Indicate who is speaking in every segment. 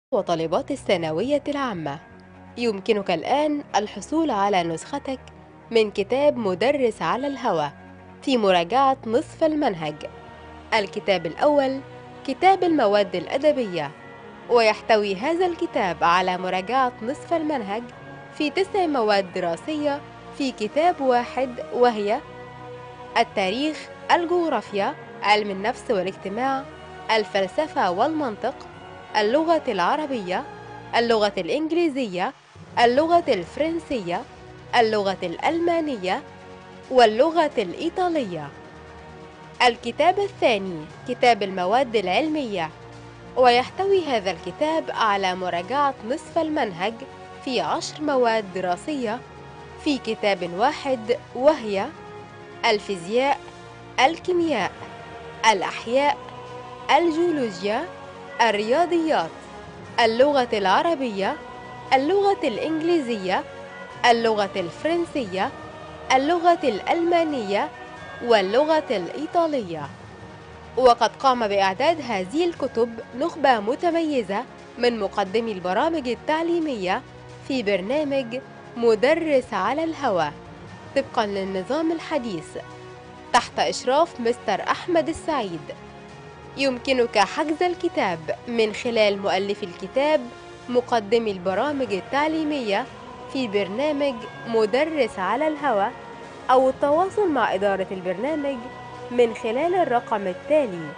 Speaker 1: وطالبات الثانوية العامة يمكنك الآن الحصول على نسختك من كتاب مدرس على الهوى في مراجعة نصف المنهج الكتاب الأول كتاب المواد الأدبية ويحتوي هذا الكتاب على مراجعة نصف المنهج في تسع مواد دراسية في كتاب واحد وهي التاريخ الجغرافيا علم النفس والاجتماع الفلسفة والمنطق اللغة العربية اللغة الإنجليزية اللغة الفرنسية اللغة الألمانية واللغة الإيطالية الكتاب الثاني كتاب المواد العلمية ويحتوي هذا الكتاب على مراجعة نصف المنهج في عشر مواد دراسية في كتاب واحد وهي الفيزياء الكيمياء الأحياء الجيولوجيا الرياضيات اللغة العربية اللغة الإنجليزية اللغة الفرنسية اللغة الألمانية واللغة الإيطالية وقد قام بإعداد هذه الكتب نخبة متميزة من مقدمي البرامج التعليمية في برنامج مدرس على الهوى طبقا للنظام الحديث تحت إشراف مستر أحمد السعيد يمكنك حجز الكتاب من خلال مؤلف الكتاب مقدمي البرامج التعليمية في برنامج مدرس على الهوى أو التواصل مع إدارة البرنامج من خلال الرقم التالي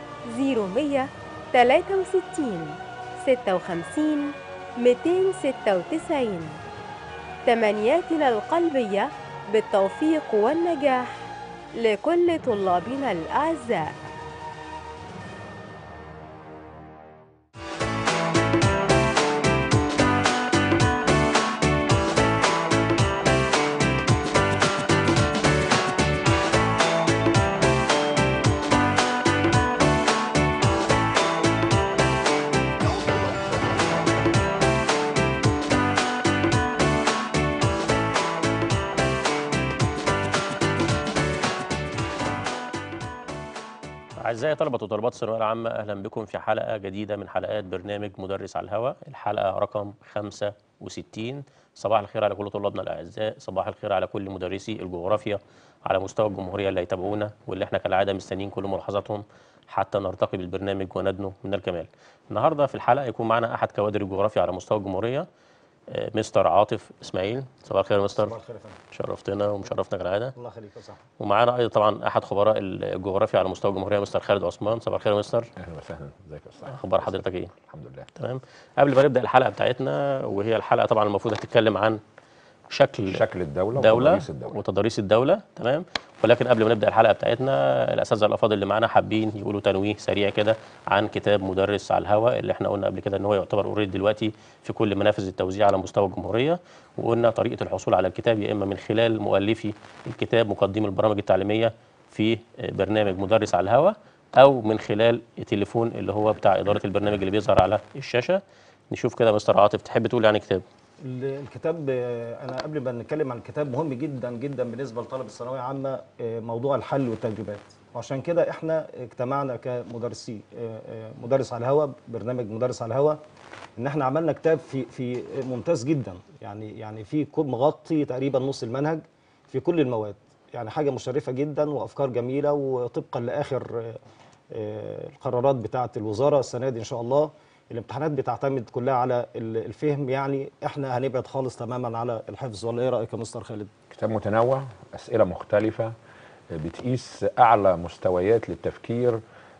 Speaker 1: 0163 56 296 تمنياتنا القلبية بالتوفيق والنجاح لكل طلابنا الأعزاء
Speaker 2: أعزائي طلبة وطالبات الثانوية العامة أهلا بكم في حلقة جديدة من حلقات برنامج مدرس على الهواء الحلقة رقم 65 صباح الخير على كل طلابنا الأعزاء صباح الخير على كل مدرسي الجغرافيا على مستوى الجمهورية اللي هيتابعونا واللي احنا كالعادة مستنيين كل ملاحظاتهم حتى نرتقي بالبرنامج وندنو من الكمال النهاردة في الحلقة يكون معنا أحد كوادر الجغرافيا على مستوى الجمهورية آه، مستر عاطف إسماعيل صباح الخير يا مستر
Speaker 3: صباح الخير يا فندم
Speaker 2: شرفتنا ومشرفنا كالعادة
Speaker 3: الله يخليك يا صاحبي
Speaker 2: ومعانا ايضا طبعا احد خبراء الجغرافيا على مستوى الجمهوريه مستر خالد عثمان صباح الخير يا مستر
Speaker 4: اهلا وسهلا ازيك يا استاذ
Speaker 2: اخبار حضرتك ايه
Speaker 4: الحمد لله
Speaker 2: تمام قبل ما نبدا الحلقه بتاعتنا وهي الحلقه طبعا المفروض هتتكلم عن شكل
Speaker 4: شكل الدوله
Speaker 2: دولة
Speaker 4: وتضاريس الدوله
Speaker 2: وتضاريس الدولة تمام ولكن قبل ما نبدأ الحلقة بتاعتنا الأساتذة الأفاضل اللي معانا حابين يقولوا تنويه سريع كده عن كتاب مدرس على الهواء اللي احنا قلنا قبل كده ان هو يعتبر اوريدي دلوقتي في كل منافذ التوزيع على مستوى الجمهورية وقلنا طريقة الحصول على الكتاب يا إما من خلال مؤلفي الكتاب مقدمي البرامج التعليمية في برنامج مدرس على الهواء أو من خلال التليفون اللي هو بتاع إدارة البرنامج اللي بيظهر على الشاشة نشوف كده مستر عاطف تحب تقول يعني كتاب
Speaker 3: ال- الكتاب آه، انا قبل ما نتكلم عن الكتاب مهم جدا جدا بالنسبه لطلبه الثانويه عامه آه، موضوع الحل والتدريبات وعشان كده احنا اجتمعنا كمدرسي آه، آه، مدرس على الهواء برنامج مدرس على الهواء ان احنا عملنا كتاب في في ممتاز جدا يعني يعني في كود مغطي تقريبا نص المنهج في كل المواد يعني حاجه مشرفه جدا وافكار جميله وطبقا لاخر آه، آه، القرارات بتاعه الوزاره السنه دي ان شاء الله الامتحانات بتعتمد كلها على ال- الفهم يعني احنا هنبعد خالص تماما على الحفظ ولا ايه رايك يا مستر خالد
Speaker 4: كتاب متنوع اسئله مختلفه بتقيس اعلى مستويات للتفكير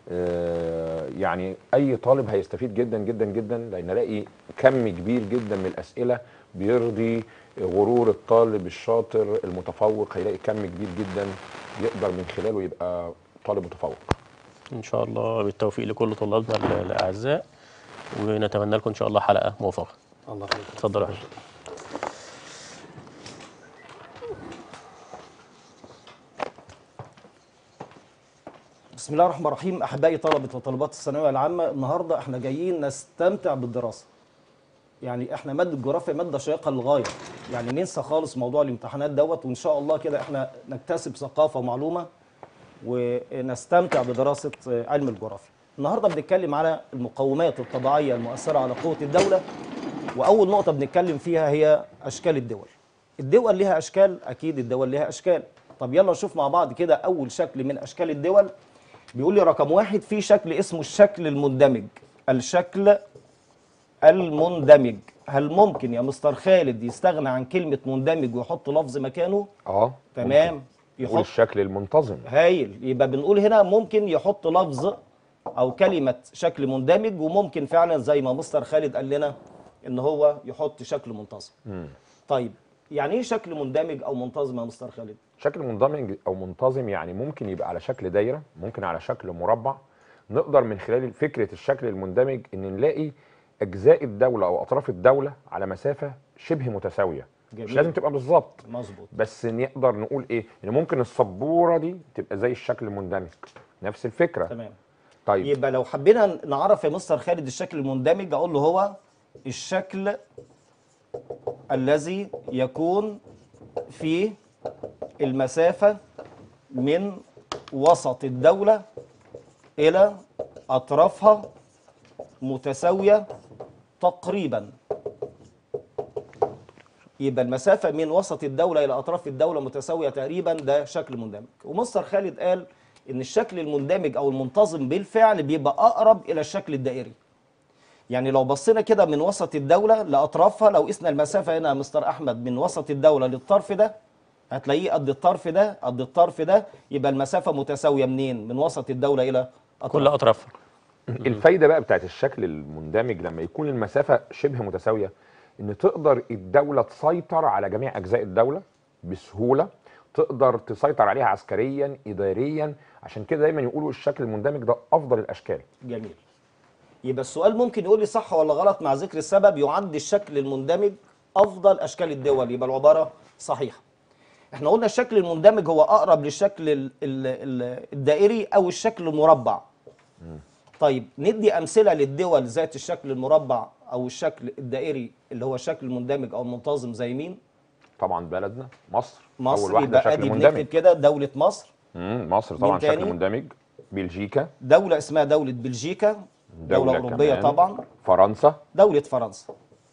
Speaker 4: آه، يعني اي طالب هيستفيد جدا جدا جدا لان الاقي كم كبير جدا من الاسئله بيرضي غرور الطالب الشاطر المتفوق هيلاقي كم كبير جدا يقدر من خلاله يبقى طالب متفوق
Speaker 2: ان شاء الله بالتوفيق لكل طلابنا ال- الاعزاء ونتمنى لكم ان شاء الله حلقه موفقه
Speaker 3: الله يخليك
Speaker 2: اتفضل يا حبيبي
Speaker 3: بسم الله الرحمن الرحيم احبائي طلبه وطالبات الثانويه العامه النهارده احنا جايين نستمتع بالدراسه يعني احنا ماده الجغرافيا ماده شيقه للغايه يعني ننسى خالص موضوع الامتحانات دوت وان شاء الله كده احنا نكتسب ثقافه ومعلومه ونستمتع بدراسه علم الجغرافيا النهارده بنتكلم على المقومات الطبيعيه المؤثره على قوه الدوله واول نقطه بنتكلم فيها هي اشكال الدول الدول لها اشكال اكيد الدول لها اشكال طب يلا نشوف مع بعض كده اول شكل من اشكال الدول بيقول لي رقم واحد في شكل اسمه الشكل المندمج الشكل المندمج هل ممكن يا مستر خالد يستغنى عن كلمه مندمج ويحط لفظ مكانه
Speaker 4: اه
Speaker 3: تمام
Speaker 4: ممكن.
Speaker 3: يحط
Speaker 4: والشكل المنتظم
Speaker 3: هايل يبقى بنقول هنا ممكن يحط لفظ او كلمه شكل مندمج وممكن فعلا زي ما مستر خالد قال لنا ان هو يحط شكل منتظم طيب يعني ايه شكل مندمج او منتظم يا مستر خالد
Speaker 4: شكل منضمج او منتظم يعني ممكن يبقى على شكل دايره ممكن على شكل مربع نقدر من خلال فكره الشكل المندمج ان نلاقي اجزاء الدوله او اطراف الدوله على مسافه شبه متساويه
Speaker 3: جميل.
Speaker 4: مش لازم تبقى بالظبط
Speaker 3: مظبوط
Speaker 4: بس نقدر نقول ايه ان ممكن السبوره دي تبقى زي الشكل المندمج نفس الفكره
Speaker 3: تمام
Speaker 4: طيب
Speaker 3: يبقى لو حبينا نعرف يا مستر خالد الشكل المندمج اقول له هو الشكل الذي يكون في المسافة من وسط الدولة إلى أطرافها متساوية تقريبا يبقى المسافة من وسط الدولة إلى أطراف الدولة متساوية تقريبا ده شكل مندمج ومستر خالد قال إن الشكل المندمج أو المنتظم بالفعل بيبقى أقرب إلى الشكل الدائري يعني لو بصينا كده من وسط الدولة لأطرافها لو قسنا المسافة هنا يا مستر أحمد من وسط الدولة للطرف ده هتلاقيه قد الطرف ده قد الطرف ده يبقى المسافة متساوية منين؟ من وسط الدولة إلى أطراف
Speaker 2: كل اطرافها
Speaker 4: الفايده بقى بتاعت الشكل المندمج لما يكون المسافه شبه متساويه ان تقدر الدوله تسيطر على جميع اجزاء الدوله بسهوله تقدر تسيطر عليها عسكريا اداريا عشان كده دايما يقولوا الشكل المندمج ده افضل الاشكال
Speaker 3: جميل يبقى السؤال ممكن يقول لي صح ولا غلط مع ذكر السبب يعد الشكل المندمج افضل اشكال الدول يبقى العباره صحيحه احنا قلنا الشكل المندمج هو اقرب للشكل ال- ال- ال- الدائري او الشكل المربع طيب ندي امثله للدول ذات الشكل المربع او الشكل الدائري اللي هو الشكل المندمج او المنتظم زي مين
Speaker 4: طبعا بلدنا مصر اول
Speaker 3: مصر
Speaker 4: واحده
Speaker 3: يبقى
Speaker 4: شكل
Speaker 3: ادي
Speaker 4: مندمج
Speaker 3: بنكتب كده دوله مصر
Speaker 4: مم، مصر طبعا
Speaker 3: مين
Speaker 4: شكل
Speaker 3: تاني؟
Speaker 4: مندمج بلجيكا
Speaker 3: دوله اسمها دوله بلجيكا دوله, اوروبيه
Speaker 4: كمان.
Speaker 3: طبعا
Speaker 4: فرنسا
Speaker 3: دولة فرنسا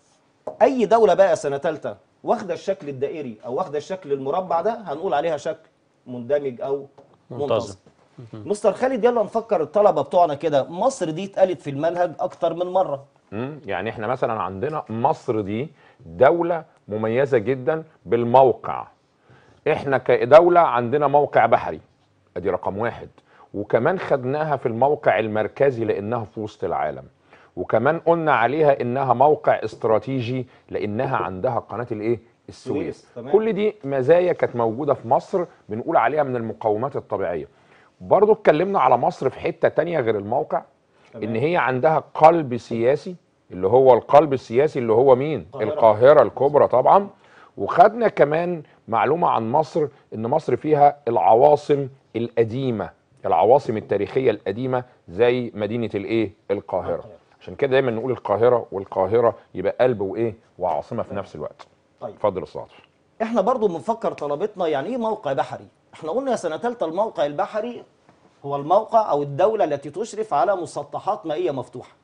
Speaker 3: أي دولة بقى سنة تالتة واخدة الشكل الدائري أو واخدة الشكل المربع ده هنقول عليها شكل مندمج أو منتظم
Speaker 2: منتظم.
Speaker 3: مستر خالد يلا نفكر الطلبة بتوعنا كده مصر دي اتقالت في المنهج أكتر من مرة
Speaker 4: مم، يعني احنا مثلا عندنا مصر دي دولة مميزة جدا بالموقع احنا كدولة عندنا موقع بحري ادي رقم واحد وكمان خدناها في الموقع المركزي لانها في وسط العالم وكمان قلنا عليها انها موقع استراتيجي لانها عندها قناة الايه السويس
Speaker 3: السويس، تمام.
Speaker 4: كل دي مزايا كانت موجودة في مصر بنقول عليها من المقومات الطبيعية برضو اتكلمنا على مصر في حتة تانية غير الموقع
Speaker 3: تمام.
Speaker 4: ان هي عندها قلب سياسي اللي هو القلب السياسي اللي هو مين
Speaker 3: القاهرة.
Speaker 4: القاهرة الكبرى طبعا وخدنا كمان معلومة عن مصر ان مصر فيها العواصم القديمة العواصم التاريخية القديمة زي مدينة الايه القاهرة
Speaker 3: القاهرة.
Speaker 4: عشان كده دايما نقول القاهرة والقاهرة يبقى قلب وايه وعاصمة في نفس الوقت
Speaker 3: طيب
Speaker 4: اتفضل يا استاذ عاطف.
Speaker 3: احنا برضو بنفكر طلبتنا يعني ايه موقع بحري احنا قلنا يا سنة تالتة الموقع البحري هو الموقع او الدولة التي تشرف على مسطحات مائية مفتوحة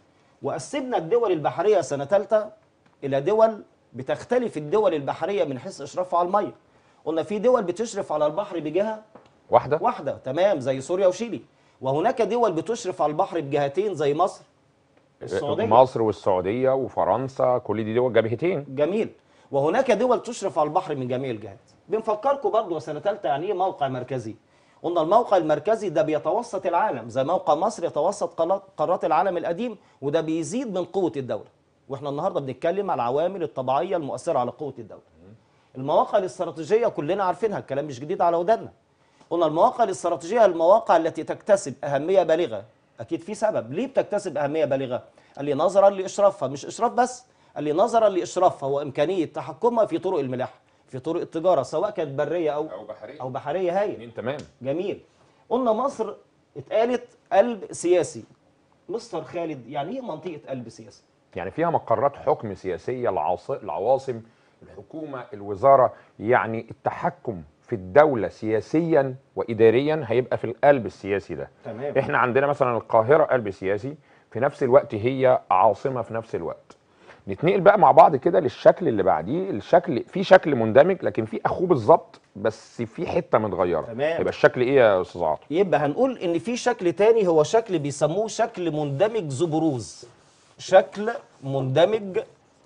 Speaker 3: وقسمنا الدول البحرية سنة تالتة الى دول بتختلف الدول البحرية من حيث اشرافها على المية قلنا في دول بتشرف على البحر بجهة
Speaker 4: واحدة
Speaker 3: واحدة تمام زي سوريا وشيلي وهناك دول بتشرف على البحر بجهتين زي مصر السعودية
Speaker 4: مصر والسعودية وفرنسا كل دي دول جبهتين
Speaker 3: جميل وهناك دول تشرف على البحر من جميع الجهات بنفكركم برضو سنة ثالثة يعني ايه موقع مركزي قلنا الموقع المركزي ده بيتوسط العالم زي موقع مصر يتوسط قارات- قارات العالم القديم وده بيزيد من قوة الدولة واحنا النهارده بنتكلم على العوامل الطبيعية المؤثرة على قوة الدولة المواقع الاستراتيجية كلنا عارفينها الكلام مش جديد على ودنا قلنا المواقع الاستراتيجية المواقع التي تكتسب أهمية بالغة أكيد في سبب ليه بتكتسب أهمية بالغة قال لي نظرا لإشرافها مش إشراف بس قال لي نظرا لإشرافها وإمكانية تحكمها في طرق الملاحة في طرق التجارة سواء كانت برية أو
Speaker 4: أو بحرية.
Speaker 3: أو بحرية هاي
Speaker 4: اتنين تمام
Speaker 3: جميل قلنا مصر اتقالت قلب سياسي مستر خالد يعني ايه منطقة قلب سياسي
Speaker 4: يعني فيها مقرات حكم سياسيه العاص- العواصم الحكومه الوزاره يعني التحكم في الدوله سياسيا واداريا هيبقى في القلب السياسي ده
Speaker 3: تمام
Speaker 4: احنا عندنا مثلا القاهره قلب سياسي في نفس الوقت هي عاصمه في نفس الوقت نتنقل بقى مع بعض كده للشكل اللي بعديه الشكل في شكل مندمج لكن في اخوه بالظبط بس في حته متغيره
Speaker 3: تمام.
Speaker 4: يبقى الشكل ايه يا استاذ عاطف
Speaker 3: يبقى هنقول ان في شكل تاني هو شكل بيسموه شكل مندمج ذو بروز شكل مندمج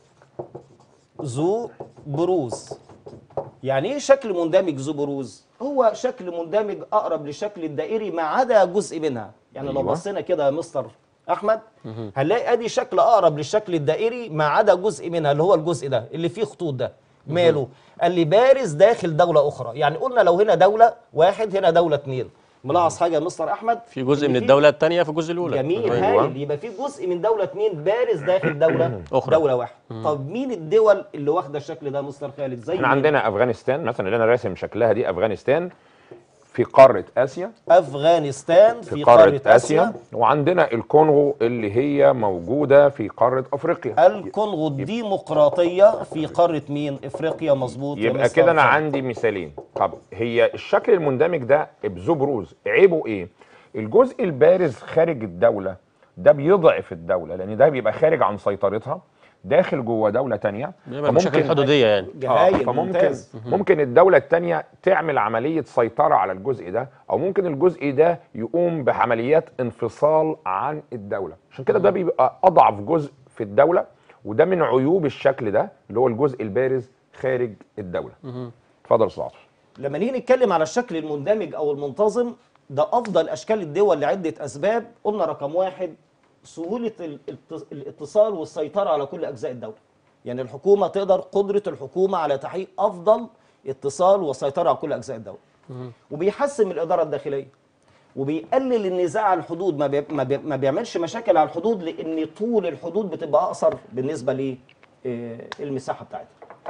Speaker 3: ذو بروز يعني ايه شكل مندمج ذو بروز هو شكل مندمج اقرب للشكل الدائري ما عدا جزء منها يعني لو
Speaker 4: أيوة.
Speaker 3: بصينا كده يا مستر احمد هنلاقي ادي شكل اقرب للشكل الدائري ما عدا جزء منها اللي هو الجزء ده اللي فيه خطوط ده ماله قال لي بارز داخل دوله اخرى يعني قلنا لو هنا دوله واحد هنا دوله اثنين ملاحظ حاجه يا مستر احمد
Speaker 2: في جزء
Speaker 3: إن
Speaker 2: من الدوله الثانيه في الجزء الاولى
Speaker 3: جميل
Speaker 4: أيوة.
Speaker 3: هايل يبقى في جزء من دوله اثنين بارز داخل دوله
Speaker 2: أخرى.
Speaker 3: دوله واحده طب مين الدول اللي واخده الشكل ده يا مستر خالد زي
Speaker 4: احنا
Speaker 3: مين؟
Speaker 4: عندنا افغانستان مثلا اللي انا راسم شكلها دي افغانستان في قاره اسيا
Speaker 3: افغانستان
Speaker 4: في قاره اسيا وعندنا الكونغو اللي هي موجوده في قاره افريقيا
Speaker 3: الكونغو الديمقراطيه في قاره مين افريقيا مظبوط يا
Speaker 4: يبقى
Speaker 3: مستر
Speaker 4: كده انا
Speaker 3: خالد.
Speaker 4: عندي مثالين طب هي الشكل المندمج ده بذو بروز عيبه ايه الجزء البارز خارج الدوله ده بيضعف الدوله لان ده بيبقى خارج عن سيطرتها داخل جوه دوله تانية
Speaker 2: بيبقى مشاكل حدوديه يعني
Speaker 3: هايل
Speaker 4: فممكن
Speaker 3: ممتاز
Speaker 4: ممكن الدولة التانية تعمل عملية سيطرة على الجزء ده أو ممكن الجزء ده يقوم بعمليات انفصال عن الدولة عشان كده ده بيبقى أضعف جزء في الدولة وده من عيوب الشكل ده اللي هو الجزء البارز خارج الدولة اتفضل يا أستاذ عاطف
Speaker 3: لما نيجي نتكلم على الشكل المندمج او المنتظم ده افضل اشكال الدول لعده اسباب قلنا رقم واحد سهوله الاتص- الاتصال والسيطره على كل اجزاء الدوله يعني الحكومه تقدر قدره الحكومه على تحقيق افضل اتصال وسيطره على كل اجزاء الدوله وبيحسن من الاداره الداخليه وبيقلل النزاع على الحدود ما, بي ما, بي ما بيعملش مشاكل على الحدود لان طول الحدود بتبقى اقصر بالنسبه للمساحه بتاعتها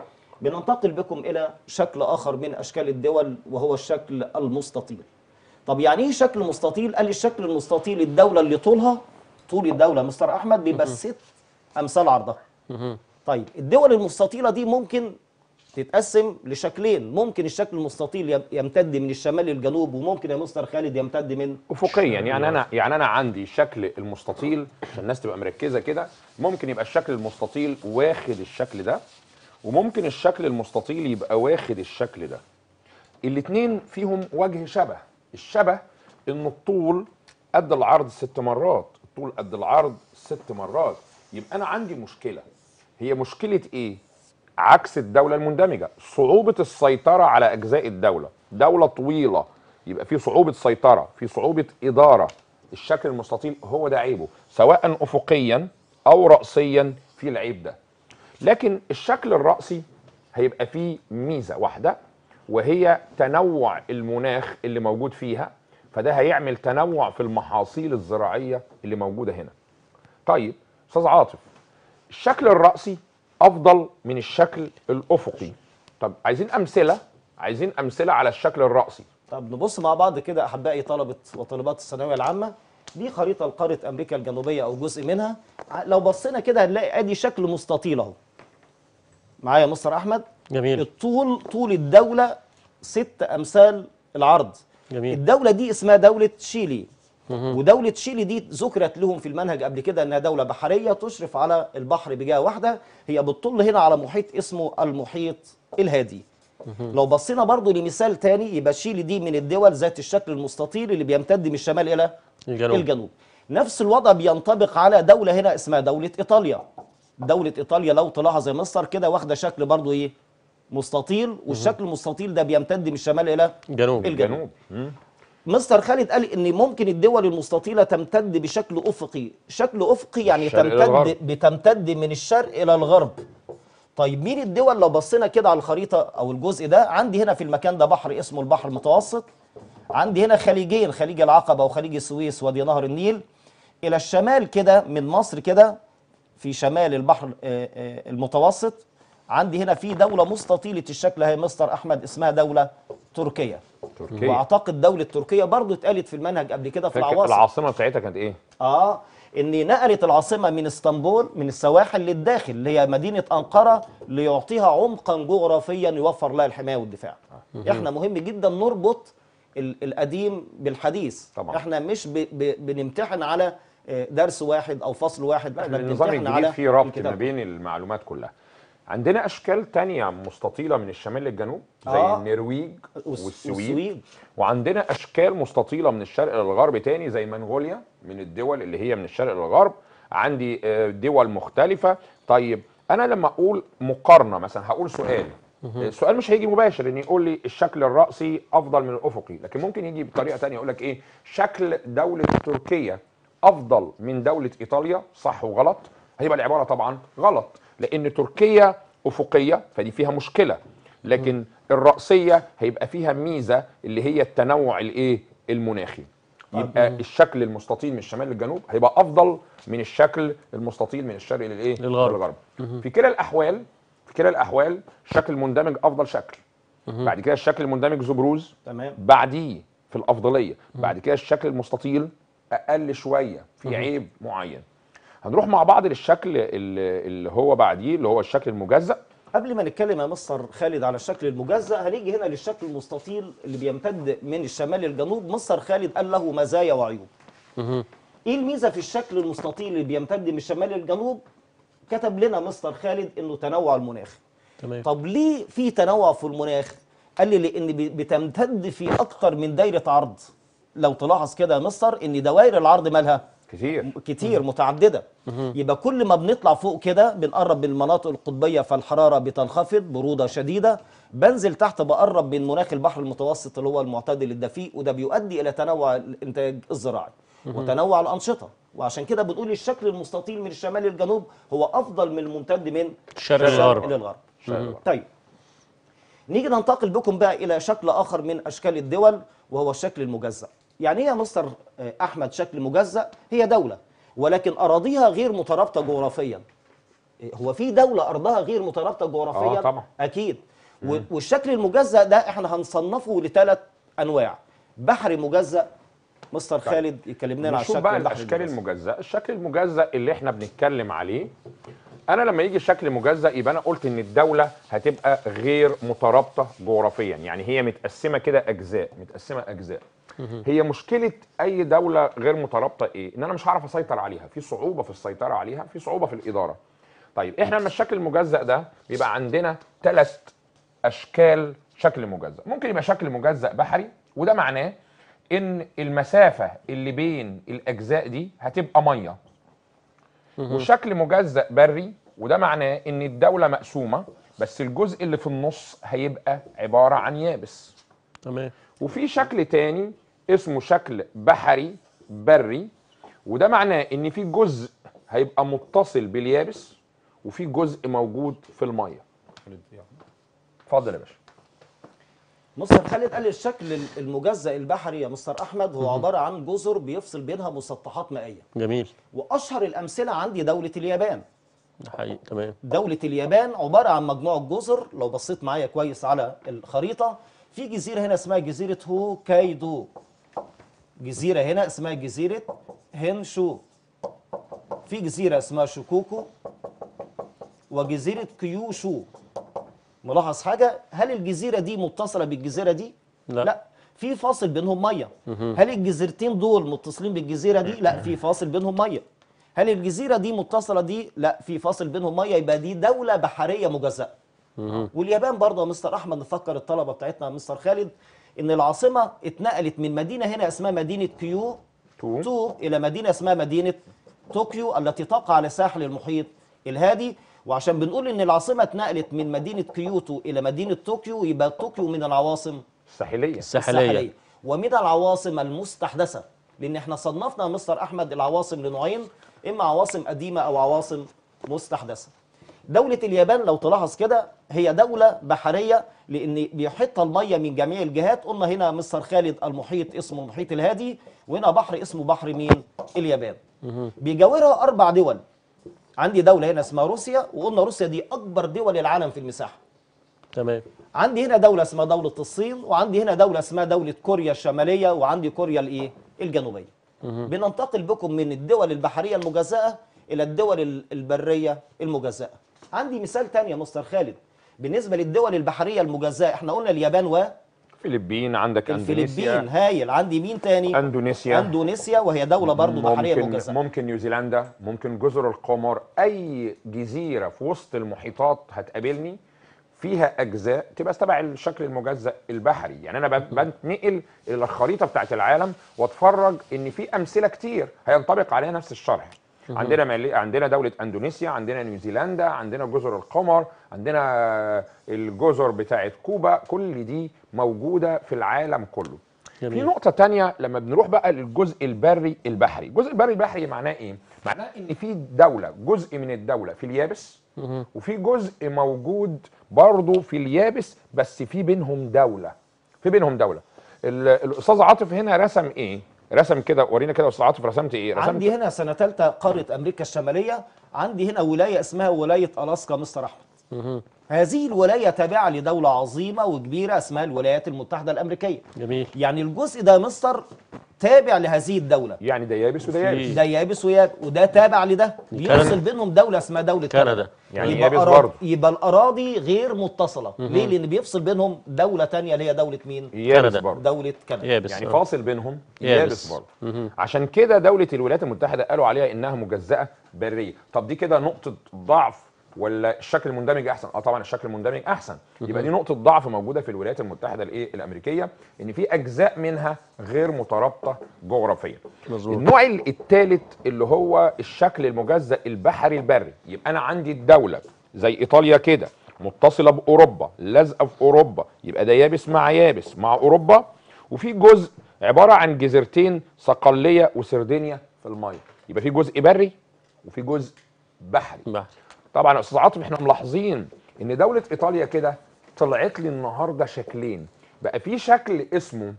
Speaker 3: بننتقل بكم الى شكل اخر من اشكال الدول وهو الشكل المستطيل طب يعني ايه شكل مستطيل قال لي الشكل المستطيل الدوله اللي طولها طول الدوله مستر احمد بيبقى ست امثال عرضها طيب الدول المستطيله دي ممكن تتقسم لشكلين ممكن الشكل المستطيل يم- يمتد من الشمال للجنوب وممكن يا مستر خالد يمتد من
Speaker 4: افقيا يعني انا يعني انا عندي شكل المستطيل عشان الناس تبقى مركزه كده ممكن يبقى الشكل المستطيل واخد الشكل ده وممكن الشكل المستطيل يبقى واخد الشكل ده الاتنين فيهم وجه شبه الشبه ان الطول قد العرض ست مرات الطول قد العرض ست مرات يبقى انا عندي مشكله هي مشكله ايه عكس الدوله المندمجه صعوبه السيطره على اجزاء الدوله دوله طويله يبقى في صعوبه سيطره في صعوبه اداره الشكل المستطيل هو ده عيبه سواء افقيا او راسيا في العيب ده لكن الشكل الرأسي هيبقى فيه ميزة واحدة وهي تنوع المناخ اللي موجود فيها فده هيعمل تنوع في المحاصيل الزراعية اللي موجودة هنا طيب أستاذ عاطف الشكل الرأسي أفضل من الشكل الأفقي طب عايزين أمثلة عايزين أمثلة على الشكل الرأسي
Speaker 3: طب نبص مع بعض كده احبائي طلبه وطالبات الثانويه العامه دي خريطه لقاره امريكا الجنوبيه او جزء منها ع- لو بصينا كده هنلاقي ادي شكل مستطيل اهو معايا يا مستر احمد
Speaker 2: جميل
Speaker 3: الطول طول الدوله ست امثال العرض
Speaker 2: جميل.
Speaker 3: الدوله دي اسمها دوله شيلي ودوله شيلي دي ذكرت لهم في المنهج قبل كده انها دوله بحريه تشرف على البحر بجهه واحده هي بتطل هنا على محيط اسمه المحيط الهادي لو بصينا برضو لمثال تاني يبقى شيلي دي من الدول ذات الشكل المستطيل اللي بيمتد من الشمال الى
Speaker 2: الجنوب.
Speaker 3: الجنوب نفس الوضع بينطبق على دولة هنا اسمها دولة إيطاليا دولة إيطاليا لو تلاحظ يا مصر كده واخدة شكل برضو إيه مستطيل والشكل المستطيل ده بيمتد من الشمال إلى
Speaker 2: جنوب
Speaker 3: الجنوب
Speaker 4: جنوب مم.
Speaker 3: مستر خالد قال ان ممكن الدول المستطيله تمتد بشكل افقي شكل افقي يعني
Speaker 4: الشرق إلى الغرب.
Speaker 3: تمتد بتمتد من الشرق الى الغرب طيب مين الدول لو بصينا كده على الخريطه او الجزء ده عندي هنا في المكان ده بحر اسمه البحر المتوسط عندي هنا خليجين خليج العقبه وخليج السويس وادي نهر النيل الى الشمال كده من مصر كده في شمال البحر آه، آه، المتوسط عندي هنا في دوله مستطيله الشكل هي مستر احمد اسمها دوله تركيا
Speaker 4: تركيا
Speaker 3: واعتقد دوله تركيا برضو اتقالت في المنهج قبل كده في
Speaker 4: فاكر
Speaker 3: العواصم
Speaker 4: العاصمة بتاعتها كانت إيه؟
Speaker 3: اه ان نقلت العاصمه من اسطنبول من السواحل للداخل اللي هي مدينه انقره ليعطيها عمقا جغرافيا يوفر لها الحمايه والدفاع احنا مهم جدا نربط ال- القديم بالحديث
Speaker 4: طبعاً.
Speaker 3: احنا مش ب ب بنمتحن على آه، درس واحد او فصل واحد
Speaker 4: لا،
Speaker 3: احنا
Speaker 4: النظام
Speaker 3: بنمتحن
Speaker 4: الجديد
Speaker 3: على
Speaker 4: فيه ربط
Speaker 3: الكتاب.
Speaker 4: ما بين المعلومات كلها عندنا اشكال تانية مستطيله من الشمال للجنوب زي
Speaker 3: آه.
Speaker 4: النرويج
Speaker 3: والس-
Speaker 4: والسويد
Speaker 3: والسويد.
Speaker 4: وعندنا اشكال مستطيله من الشرق للغرب تاني زي منغوليا من الدول اللي هي من الشرق للغرب عندي آه، دول مختلفه طيب انا لما اقول مقارنه مثلا هقول سؤال السؤال مش هيجي مباشر ان يقول لي الشكل الرأسي افضل من الافقي لكن ممكن يجي بطريقه تانية يقول لك ايه شكل دوله تركيا افضل من دوله ايطاليا صح وغلط هيبقى العباره طبعا غلط لان تركيا افقيه فدي فيها مشكله لكن الرأسيه هيبقى فيها ميزه اللي هي التنوع الايه المناخي يبقى الشكل المستطيل من الشمال للجنوب هيبقى افضل من الشكل المستطيل من الشرق للايه
Speaker 2: للغرب.
Speaker 4: للغرب في كلا الاحوال في كلا الاحوال الشكل المندمج افضل شكل بعد كده الشكل المندمج ذو بروز
Speaker 3: تمام
Speaker 4: بعديه في الافضليه بعد كده الشكل المستطيل اقل شويه في عيب معين هنروح مع بعض للشكل اللي اللي هو بعديه اللي هو الشكل المجزأ
Speaker 3: قبل ما نتكلم يا مستر خالد على الشكل المجزأ هنيجي هنا للشكل المستطيل اللي بيمتد من الشمال للجنوب مستر خالد قال له مزايا وعيوب ايه الميزه في الشكل المستطيل اللي بيمتد من الشمال للجنوب كتب لنا مستر خالد انه تنوع المناخ
Speaker 2: تمام
Speaker 3: طب ليه في تنوع في المناخ قال لي لان بي- بتمتد في اكتر من دايره عرض لو تلاحظ كده يا مستر ان دوائر العرض مالها
Speaker 4: كتير
Speaker 3: كتير متعدده يبقى كل ما بنطلع فوق كده بنقرب من المناطق القطبيه فالحراره بتنخفض بروده شديده بنزل تحت بقرب من مناخ البحر المتوسط اللي هو المعتدل الدفيء وده بيؤدي الى تنوع الانتاج الزراعي وتنوع الانشطه وعشان كده بنقول الشكل المستطيل من الشمال للجنوب هو افضل من الممتد من
Speaker 2: الشرق للغرب.
Speaker 3: للغرب
Speaker 4: شرق للغرب.
Speaker 3: طيب نيجي ننتقل بكم بقى الى شكل اخر من اشكال الدول وهو الشكل المجزأ يعني ايه يا مستر آه، احمد شكل مجزأ هي دوله ولكن اراضيها غير مترابطه جغرافيا إيه، هو في دوله ارضها غير مترابطه جغرافيا
Speaker 4: آه، طبعا.
Speaker 3: اكيد و- والشكل المجزأ ده احنا هنصنفه لثلاث انواع بحري مجزأ مستر خالد يكلمنا عن
Speaker 4: نشوف
Speaker 3: الشكل
Speaker 4: بقى
Speaker 3: البحري
Speaker 4: الاشكال
Speaker 3: المجزأ.
Speaker 4: المجزأ الشكل المجزأ اللي احنا بنتكلم عليه انا لما يجي شكل مجزأ يبقى انا قلت ان الدوله هتبقى غير مترابطه جغرافيا يعني هي متقسمه كده اجزاء متقسمه اجزاء هي مشكله اي دوله غير مترابطه ايه ان انا مش هعرف اسيطر عليها في صعوبه في السيطره عليها في صعوبه في الاداره طيب احنا لما الشكل المجزأ ده بيبقى عندنا ثلاث اشكال شكل مجزأ ممكن يبقى شكل مجزأ بحري وده معناه ان المسافه اللي بين الاجزاء دي هتبقى ميه وشكل مجزأ بري وده معناه ان الدوله مقسومه بس الجزء اللي في النص هيبقى عباره عن يابس
Speaker 2: تمام
Speaker 4: وفي شكل تاني اسمه شكل بحري بري وده معناه ان في جزء هيبقى متصل باليابس وفي جزء موجود في الميه اتفضل يا باشا
Speaker 3: مستر خالد قال الشكل المجزأ البحري يا مستر احمد هو عباره عن جزر بيفصل بينها مسطحات مائيه
Speaker 2: جميل
Speaker 3: واشهر الامثله عندي دوله اليابان
Speaker 2: ده حقيقي تمام
Speaker 3: دوله اليابان عباره عن مجموعه جزر لو بصيت معايا كويس على الخريطه في جزيره هنا اسمها جزيره هوكايدو جزيره هنا اسمها جزيره هنشو في جزيره اسمها شوكوكو وجزيره كيوشو ملاحظ حاجه هل الجزيره دي متصله بالجزيره دي
Speaker 2: لا.
Speaker 3: لا في فاصل بينهم ميه هل الجزيرتين دول متصلين بالجزيره دي لا في فاصل بينهم ميه هل الجزيره دي متصله دي لا في فاصل بينهم ميه يبقى دي دوله بحريه مجزأه واليابان برضه يا مستر احمد نفكر الطلبه بتاعتنا يا مستر خالد ان العاصمه اتنقلت من مدينه هنا اسمها مدينه كيو
Speaker 4: تو.
Speaker 3: تو الى مدينه اسمها مدينه طوكيو التي تقع على ساحل المحيط الهادي وعشان بنقول ان العاصمه اتنقلت من مدينه كيوتو الى مدينه طوكيو يبقى طوكيو من العواصم
Speaker 4: الساحليه
Speaker 2: الساحليه
Speaker 3: ومن العواصم المستحدثه لان احنا صنفنا يا مستر احمد العواصم لنوعين اما عواصم قديمه او عواصم مستحدثه دولة اليابان لو تلاحظ كده هي دولة بحرية لأن بيحيطها المية من جميع الجهات قلنا هنا مستر خالد المحيط اسمه المحيط الهادي وهنا بحر اسمه بحر مين؟ اليابان بيجاورها أربع دول عندي دولة هنا اسمها روسيا وقلنا روسيا دي أكبر دول العالم في المساحة
Speaker 2: تمام
Speaker 3: عندي هنا دولة اسمها دولة الصين وعندي هنا دولة اسمها دولة كوريا الشمالية وعندي كوريا الايه؟ الجنوبية. بننتقل بكم من الدول البحريه المجزاه الى الدول ال- البريه المجزاه عندي مثال تاني يا مستر خالد بالنسبه للدول البحريه المجزاه احنا قلنا اليابان
Speaker 4: فلبين عندك
Speaker 3: والفلبين
Speaker 4: اندونيسيا
Speaker 3: هايل عندي مين تاني
Speaker 4: اندونيسيا
Speaker 3: اندونيسيا وهي دوله برضه بحريه
Speaker 4: ممكن
Speaker 3: مجزاه
Speaker 4: ممكن نيوزيلندا ممكن جزر القمر اي جزيره في وسط المحيطات هتقابلني فيها اجزاء تبقى تبع الشكل المجزأ البحري يعني انا بت- بنتنقل الى الخريطه بتاعت العالم واتفرج ان في امثله كتير هينطبق عليها نفس الشرح عندنا مالي... عندنا دوله اندونيسيا عندنا نيوزيلندا عندنا جزر القمر عندنا الجزر بتاعت كوبا كل دي موجوده في العالم كله في
Speaker 2: جميل.
Speaker 4: نقطة تانية لما بنروح بقى للجزء البري البحري، الجزء البري البحري معناه ايه؟ معناه ان في دولة جزء من الدولة في اليابس وفي جزء موجود برضه في اليابس بس في بينهم دولة. في بينهم دولة. ال- الاستاذ عاطف هنا رسم ايه؟ رسم كده ورينا كده يا استاذ عاطف رسمت ايه؟ رسمت
Speaker 3: عندي هنا سنه ثالثه قاره امريكا الشماليه عندي هنا ولايه اسمها ولايه الاسكا مستر احمد هذه الولايه تابعه لدوله عظيمه وكبيره اسمها الولايات المتحده الامريكيه
Speaker 2: جميل
Speaker 3: يعني الجزء ده مستر تابع لهذه الدوله
Speaker 4: يعني ده يابس وده يابس.
Speaker 3: ده يابس وياب وده تابع لده
Speaker 2: كندا.
Speaker 3: بيفصل بينهم دوله اسمها دوله
Speaker 2: كندا.
Speaker 4: يعني
Speaker 3: يبقى
Speaker 4: يابس
Speaker 3: أراضي-
Speaker 4: برضه.
Speaker 3: يبقى الاراضي غير متصله ليه لان بيفصل بينهم دوله تانية اللي هي دوله مين
Speaker 4: يابس
Speaker 2: كندا.
Speaker 4: برضه.
Speaker 3: دوله كندا
Speaker 2: يابس
Speaker 4: يعني
Speaker 2: آه.
Speaker 4: فاصل بينهم
Speaker 2: يابس.
Speaker 4: يابس برضه عشان كده دولة الولايات المتحدة قالوا عليها انها مجزأة برية طب دي كده نقطة ضعف ولا الشكل المندمج احسن اه طبعا الشكل المندمج احسن يبقى دي نقطة ضعف موجودة في الولايات المتحدة الايه الامريكية ان في اجزاء منها غير مترابطة جغرافيا
Speaker 2: مظبوط.
Speaker 4: النوع الثالث اللي هو الشكل المجزأ البحري البري يبقى انا عندي الدولة زي ايطاليا كده متصلة باوروبا لازقة في اوروبا يبقى ده يابس مع يابس مع اوروبا وفي جزء عباره عن جزيرتين صقليه وسردينيا في الميه يبقى في جزء بري وفي جزء بحري
Speaker 2: بحر.
Speaker 4: طبعا يا استاذ عاطف احنا ملاحظين ان دوله ايطاليا كده طلعت لي النهارده شكلين بقى في شكل اسمه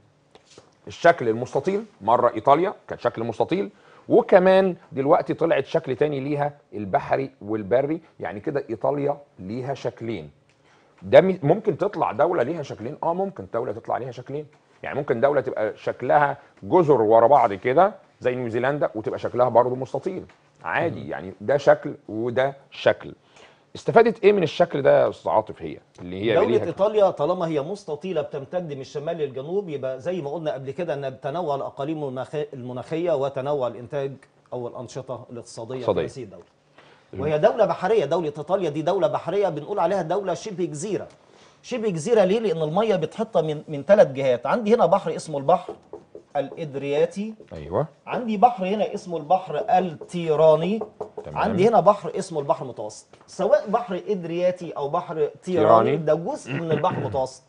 Speaker 4: الشكل المستطيل مره ايطاليا كان شكل مستطيل وكمان دلوقتي طلعت شكل تاني ليها البحري والبري يعني كده ايطاليا ليها شكلين ده مي- ممكن تطلع دوله ليها شكلين اه ممكن دوله تطلع ليها شكلين يعني ممكن دوله تبقى شكلها جزر ورا بعض كده زي نيوزيلندا وتبقى شكلها برضه مستطيل عادي يعني ده شكل وده شكل استفادت ايه من الشكل ده يا استاذ عاطف هي اللي هي
Speaker 3: دولة
Speaker 4: ليها
Speaker 3: ايطاليا طالما هي مستطيلة بتمتد من الشمال للجنوب يبقى زي ما قلنا قبل كده ان تنوع الاقاليم المناخ- المناخية وتنوع الانتاج او الانشطة الاقتصادية في
Speaker 4: اقتصادية.
Speaker 3: هذه الدولة. وهي دولة بحرية دولة ايطاليا دي دولة بحرية بنقول عليها دولة شبه جزيرة. شبه جزيرة ليه؟ لان المية بتحطها من من ثلاث جهات، عندي هنا بحر اسمه البحر الادرياتي
Speaker 4: ايوه
Speaker 3: عندي بحر هنا اسمه البحر التيراني
Speaker 4: تمام.
Speaker 3: عندي هنا بحر اسمه البحر المتوسط سواء بحر ادرياتي او بحر
Speaker 4: تيراني.
Speaker 3: تيراني ده جزء من البحر المتوسط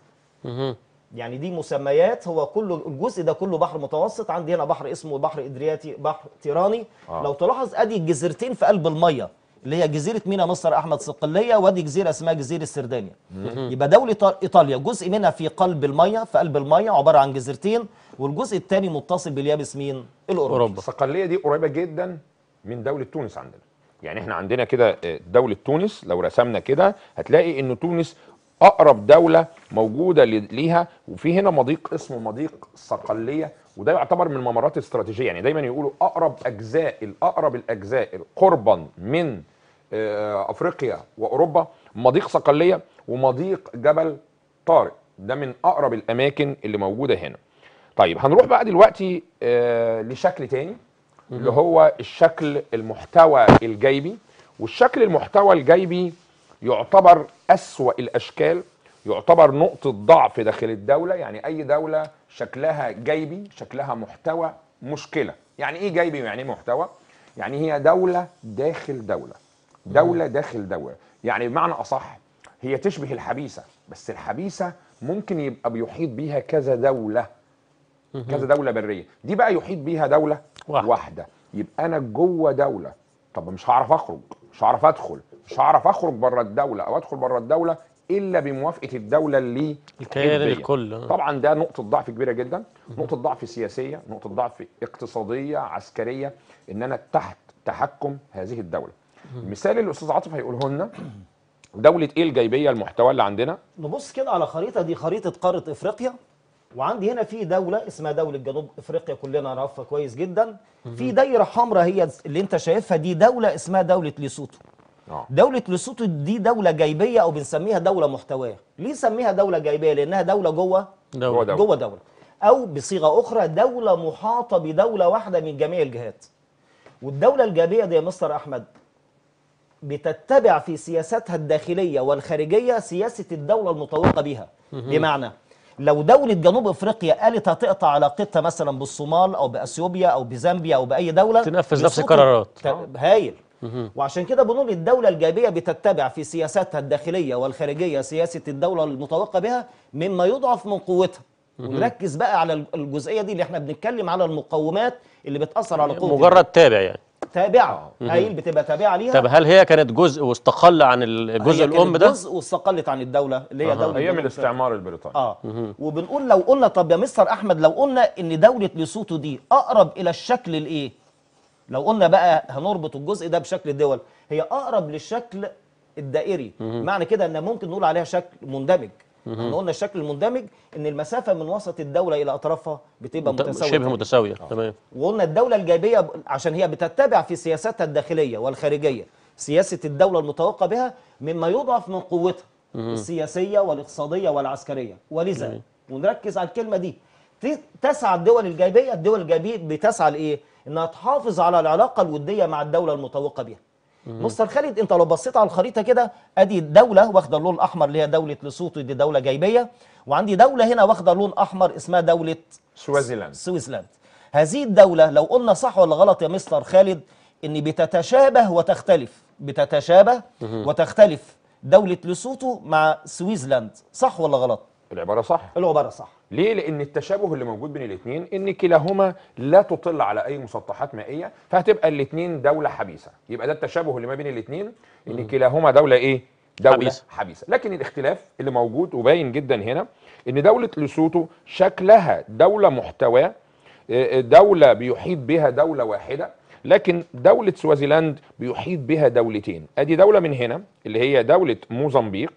Speaker 3: يعني دي مسميات هو كله الجزء ده كله بحر متوسط عندي هنا بحر اسمه بحر ادرياتي بحر تيراني
Speaker 4: آه.
Speaker 3: لو تلاحظ ادي الجزيرتين في قلب الميه اللي هي جزيره مينا مصر احمد صقليه وادي جزيره اسمها جزيره سردانيا يبقى دوله إيط- ايطاليا جزء منها في قلب الميه في قلب الميه عباره عن جزيرتين والجزء الثاني متصل باليابس مين الاوروبي
Speaker 2: اوروبا
Speaker 4: الصقليه دي قريبه جدا من دوله تونس عندنا يعني احنا عندنا كده آه، دوله تونس لو رسمنا كده هتلاقي ان تونس اقرب دوله موجوده ل- ليها وفي هنا مضيق اسمه مضيق الصقليه وده يعتبر من الممرات الاستراتيجيه يعني دايما يقولوا اقرب اجزاء الاقرب الاجزاء قربا من آه، افريقيا واوروبا مضيق صقليه ومضيق جبل طارق ده من اقرب الاماكن اللي موجوده هنا طيب هنروح بقى دلوقتي آه لشكل تاني اللي هو الشكل المحتوى الجيبي والشكل المحتوى الجيبي يعتبر أسوأ الأشكال يعتبر نقطة ضعف داخل الدولة يعني أي دولة شكلها جيبي شكلها محتوى مشكلة يعني إيه جيبي ويعني إيه محتوى يعني هي دولة داخل دولة دولة داخل دولة يعني بمعنى أصح هي تشبه الحبيسة بس الحبيسة ممكن يبقى بيحيط بيها كذا دولة كذا دوله بريه دي بقى يحيط بيها دوله
Speaker 2: واحدة.
Speaker 4: واحده يبقى انا جوه دوله طب مش هعرف اخرج مش هعرف ادخل مش هعرف اخرج بره الدوله او ادخل بره الدوله الا بموافقه الدوله اللي
Speaker 2: الكيان
Speaker 4: بيا.
Speaker 2: الكل آه.
Speaker 4: طبعا ده نقطه ضعف كبيره جدا نقطه ضعف سياسيه نقطه ضعف اقتصاديه عسكريه ان انا تحت تحكم هذه الدوله المثال اللي الاستاذ عاطف هيقوله لنا دوله ايه الجيبيه المحتوى اللي عندنا
Speaker 3: نبص كده على خريطه دي خريطه قاره افريقيا وعندي هنا في دوله اسمها دوله جنوب افريقيا كلنا نعرفها كويس جدا في دايره حمراء هي اللي انت شايفها دي دوله اسمها دوله ليسوتو
Speaker 4: اه
Speaker 3: دولة ليسوتو دي دولة جايبية أو بنسميها دولة محتوية، ليه سميها دولة جايبية؟ لأنها دولة جوه
Speaker 4: جوه دولة.
Speaker 3: جوه دولة أو بصيغة أخرى دولة محاطة بدولة واحدة من جميع الجهات. والدولة الجايبية دي يا مستر أحمد بتتبع في سياستها الداخلية والخارجية سياسة الدولة المطوقة بها بمعنى لو دولة جنوب افريقيا قالت هتقطع علاقتها مثلا بالصومال او باثيوبيا او بزامبيا او باي دولة
Speaker 2: تنفذ نفس
Speaker 3: ليسوتو
Speaker 2: القرارات.
Speaker 3: ت- هايل وعشان كده بنقول الدولة الجايبية بتتبع في سياساتها الداخلية والخارجية سياسة الدولة المتوقع بها مما يضعف من قوتها ونركز بقى على الجزئية دي اللي احنا بنتكلم على المقومات اللي بتأثر على قوة
Speaker 2: مجرد تابع يعني
Speaker 3: تابعة هايل بتبقى تابعة ليها
Speaker 2: طب هل هي كانت جزء واستقل عن الجزء
Speaker 3: هي
Speaker 2: الام
Speaker 3: كانت
Speaker 2: ده
Speaker 3: جزء واستقلت عن الدولة اللي هي
Speaker 2: أها.
Speaker 3: دولة
Speaker 4: ايام
Speaker 3: جنوب أفريقيا.
Speaker 4: الاستعمار البريطاني
Speaker 3: اه وبنقول لو قلنا طب يا مستر احمد لو قلنا ان دوله ليسوتو دي اقرب الى الشكل الايه لو قلنا بقى هنربط الجزء ده بشكل الدول هي اقرب للشكل الدائري معنى كده ان ممكن نقول عليها شكل مندمج احنا قلنا الشكل المندمج ان المسافه من وسط الدوله الى اطرافها بتبقى متساويه
Speaker 2: شبه متساويه تمام
Speaker 3: وقلنا الدولة الجايبية ب- عشان هي بتتبع في سياستها الداخلية والخارجية سياسة الدولة المتوقع بها مما يضعف من قوتها السياسية والاقتصادية والعسكرية ولذا ونركز على الكلمة دي ت- تسعى الدول الجايبية الدول الجايبية بتسعى لإيه؟ إنها تحافظ على العلاقة الودية مع الدولة المتوقع بها مستر خالد انت لو بصيت على الخريطه كده ادي دوله واخده اللون الاحمر اللي هي دوله لسوتو دي دوله جايبيه وعندي دوله هنا واخده لون احمر اسمها دوله
Speaker 4: سوازيلاند
Speaker 3: سويسلاند هذه الدولة لو قلنا صح ولا غلط يا مستر خالد ان بتتشابه وتختلف بتتشابه وتختلف دولة لسوتو مع سويسلاند صح ولا غلط؟
Speaker 4: العباره صح
Speaker 3: العبارة صح
Speaker 4: ليه؟ لأن التشابه اللي موجود بين الاثنين إن كلاهما لا تطل على أي مسطحات مائية فهتبقى الاثنين دولة حبيسة، يبقى ده التشابه اللي ما بين الاثنين إن كلاهما دولة إيه؟ دولة
Speaker 2: حبيسة.
Speaker 4: حبيسة. حبيسة، لكن الاختلاف اللي موجود وباين جدا هنا إن دولة لسوتو شكلها دولة محتواه آه، دولة بيحيط بها دولة واحدة لكن دولة سوازيلاند بيحيط بها دولتين، أدي دولة من هنا اللي هي دولة موزمبيق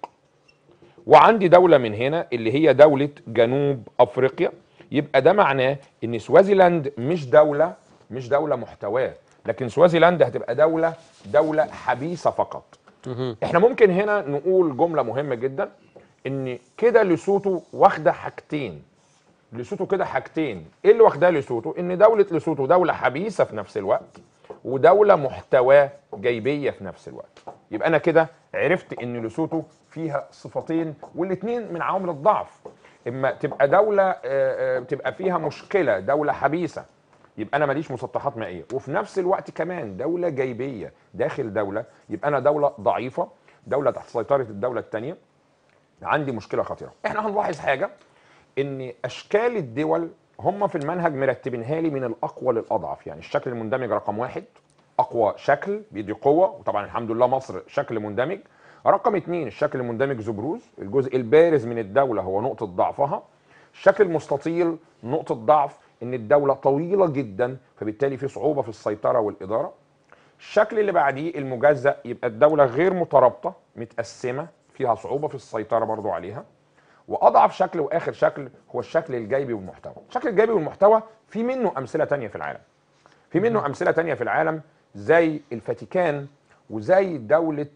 Speaker 4: وعندي دولة من هنا اللي هي دولة جنوب أفريقيا يبقى ده معناه إن سوازيلاند مش دولة مش دولة محتواه لكن سوازيلاند هتبقى دولة دولة حبيسة فقط احنا ممكن هنا نقول جملة مهمة جدا إن كده لسوتو واخدة حاجتين لسوتو كده حاجتين ايه اللي واخداه لسوتو ان دولة لسوتو دولة حبيسة في نفس الوقت ودولة محتواه جيبية في نفس الوقت يبقى انا كده عرفت ان لسوتو فيها صفتين والاثنين من عوامل الضعف اما تبقى دولة آه، آه، تبقى فيها مشكلة دولة حبيسة يبقى انا ماليش مسطحات مائية وفي نفس الوقت كمان دولة جيبية داخل دولة يبقى انا دولة ضعيفة دولة تحت سيطرة الدولة الثانية عندي مشكلة خطيرة احنا هنلاحظ حاجة ان اشكال الدول هم في المنهج مرتبينها لي من الاقوى للاضعف يعني الشكل المندمج رقم واحد اقوى شكل بيدي قوه وطبعا الحمد لله مصر شكل مندمج رقم اتنين الشكل المندمج ذو بروز الجزء البارز من الدوله هو نقطه ضعفها الشكل المستطيل نقطه ضعف ان الدوله طويله جدا فبالتالي في صعوبه في السيطره والاداره الشكل اللي بعديه المجزأ يبقى الدولة غير مترابطة متقسمة فيها صعوبة في السيطرة برضو عليها وأضعف شكل وآخر شكل هو الشكل الجيبي والمحتوى الشكل الجيبي والمحتوى في منه أمثلة تانية في العالم في منه أمثلة تانية في العالم زي الفاتيكان وزي دولة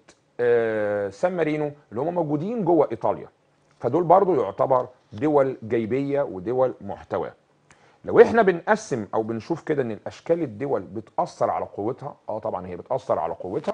Speaker 4: آه، سان مارينو اللي هم موجودين جوه إيطاليا فدول برضو يعتبر دول جيبية ودول محتوى لو احنا بنقسم او بنشوف كده ان الاشكال الدول بتاثر على قوتها اه طبعا هي بتاثر على قوتها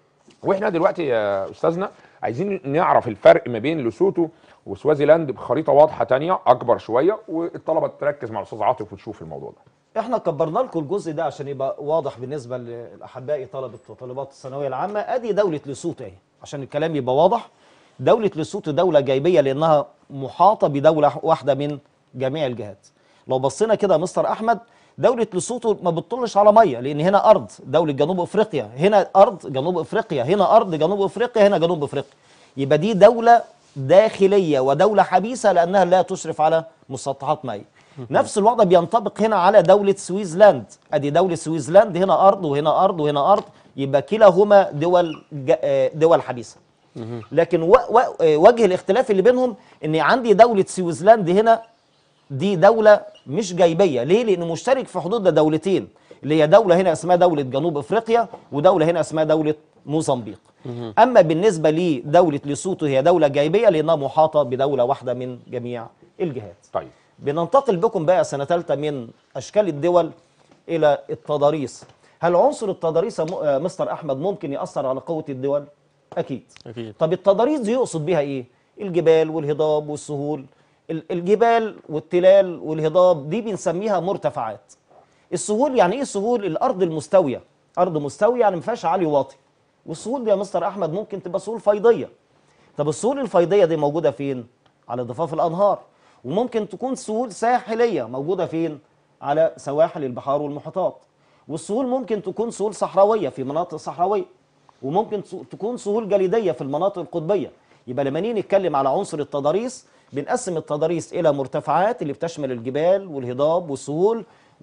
Speaker 4: واحنا دلوقتي يا استاذنا عايزين نعرف الفرق ما بين لوسوتو وسوازيلاند بخريطه واضحه تانية اكبر شويه والطلبه تركز مع الاستاذ عاطف وتشوف الموضوع ده
Speaker 3: احنا كبرنا لكم الجزء ده عشان يبقى واضح بالنسبه لاحبائي طلبه وطالبات الثانويه العامه ادي دوله لسوتو اهي عشان الكلام يبقى واضح دوله لسوتو دوله جايبيه لانها محاطه بدوله واحده من جميع الجهات لو بصينا كده يا مستر احمد دوله لسوتو ما بتطلش على ميه لان هنا ارض دوله جنوب افريقيا هنا ارض جنوب افريقيا هنا ارض جنوب افريقيا هنا جنوب افريقيا يبقى دي دوله داخليه ودوله حبيسه لانها لا تشرف على مسطحات مائيه نفس الوضع بينطبق هنا على دولة سويسلاند ادي دولة سويسلاند هنا ارض وهنا ارض وهنا ارض يبقى كلاهما دول ج- آه، دول حبيسة لكن و- و- آه، وجه الاختلاف اللي بينهم ان عندي دولة سويسلاند هنا دي دوله مش جايبيه ليه لانه مشترك في حدود دولتين اللي هي دوله هنا اسمها دوله جنوب افريقيا ودوله هنا اسمها دوله موزمبيق اما بالنسبه لدوله ليسوتو هي دوله جايبيه لانها محاطه بدوله واحده من جميع الجهات
Speaker 4: طيب
Speaker 3: بننتقل بكم بقى سنه ثالثه من اشكال الدول الى التضاريس هل عنصر التضاريس يا م- آه، مستر احمد ممكن ياثر على قوه الدول اكيد
Speaker 2: اكيد
Speaker 3: طب التضاريس دي يقصد بيها ايه الجبال والهضاب والسهول ال- الجبال والتلال والهضاب دي بنسميها مرتفعات السهول يعني ايه السهول الارض المستويه ارض مستويه يعني ما فيهاش عالي واطي والسهول دي يا مستر احمد ممكن تبقى سهول فيضيه طب السهول الفيضيه دي موجوده فين على ضفاف الانهار وممكن تكون سهول ساحليه موجوده فين على سواحل البحار والمحيطات والسهول ممكن تكون سهول صحراويه في مناطق صحراويه وممكن تس- تكون سهول جليديه في المناطق القطبيه يبقى لما نيجي نتكلم على عنصر التضاريس بنقسم التضاريس الى مرتفعات اللي بتشمل الجبال والهضاب والسهول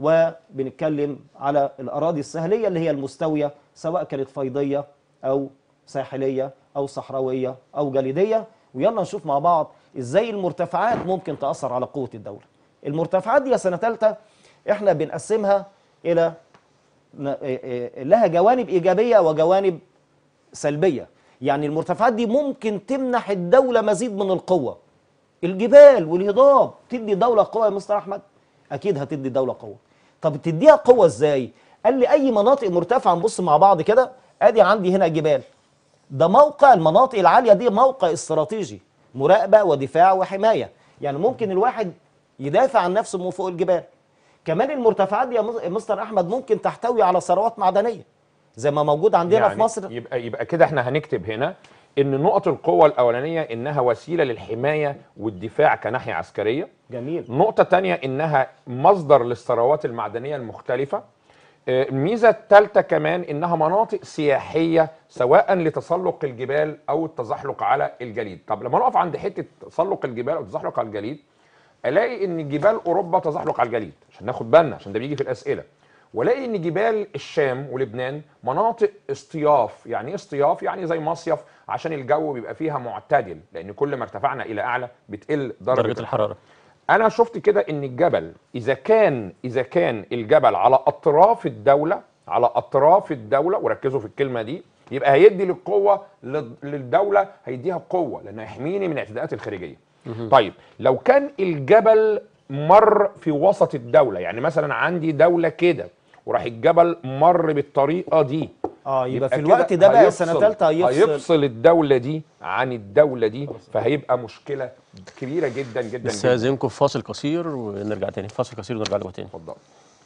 Speaker 3: وبنتكلم على الاراضي السهليه اللي هي المستويه سواء كانت فيضيه او ساحليه او صحراويه او جليديه ويلا نشوف مع بعض ازاي المرتفعات ممكن تاثر على قوه الدوله المرتفعات دي يا سنه ثالثه احنا بنقسمها الى ن- إيه إيه لها جوانب ايجابيه وجوانب سلبيه يعني المرتفعات دي ممكن تمنح الدوله مزيد من القوه الجبال والهضاب تدي دوله قوه يا مستر احمد اكيد هتدي دوله قوه طب تديها قوه ازاي قال لي اي مناطق مرتفعه نبص مع بعض كده ادي عندي هنا جبال ده موقع المناطق العاليه دي موقع استراتيجي مراقبه ودفاع وحمايه يعني ممكن الواحد يدافع عن نفسه من فوق الجبال كمان المرتفعات دي يا مس- مستر احمد ممكن تحتوي على ثروات معدنيه زي ما موجود عندنا
Speaker 4: يعني
Speaker 3: في مصر
Speaker 4: يبقى يبقى كده احنا هنكتب هنا ان نقط القوة الأولانية إنها وسيلة للحماية والدفاع كناحية عسكرية
Speaker 3: جميل
Speaker 4: نقطة تانية إنها مصدر للثروات المعدنية المختلفة آه، الميزة الثالثة كمان إنها مناطق سياحية سواء لتسلق الجبال أو التزحلق على الجليد طب لما نقف عند حتة تسلق الجبال أو التزحلق على الجليد الاقي ان جبال اوروبا تزحلق على الجليد عشان ناخد بالنا عشان ده بيجي في الاسئله والاقي ان جبال الشام ولبنان مناطق اصطياف يعني ايه اصطياف يعني زي مصيف عشان الجو بيبقى فيها معتدل لان كل ما ارتفعنا الى اعلى بتقل درجه,
Speaker 2: درجه الحراره
Speaker 4: انا شفت كده ان الجبل اذا كان اذا كان الجبل على اطراف الدوله على اطراف الدوله وركزوا في الكلمه دي يبقى هيدي للقوه لل- للدوله هيديها قوه لانه هيحميني من الاعتداءات الخارجيه طيب لو كان الجبل مر في وسط الدوله يعني مثلا عندي دوله كده وراح الجبل مر بالطريقه دي
Speaker 3: اه يبقى في
Speaker 4: كده
Speaker 3: الوقت ده بقى
Speaker 4: هيفصل-
Speaker 3: سنه ثالثه هيفصل
Speaker 4: هيفصل الدوله دي عن الدوله دي فهيبقى مشكله كبيره جدا جدا جدا
Speaker 2: نستاذنكم في فاصل قصير ونرجع تاني فاصل قصير ونرجع لكم تاني
Speaker 4: اتفضل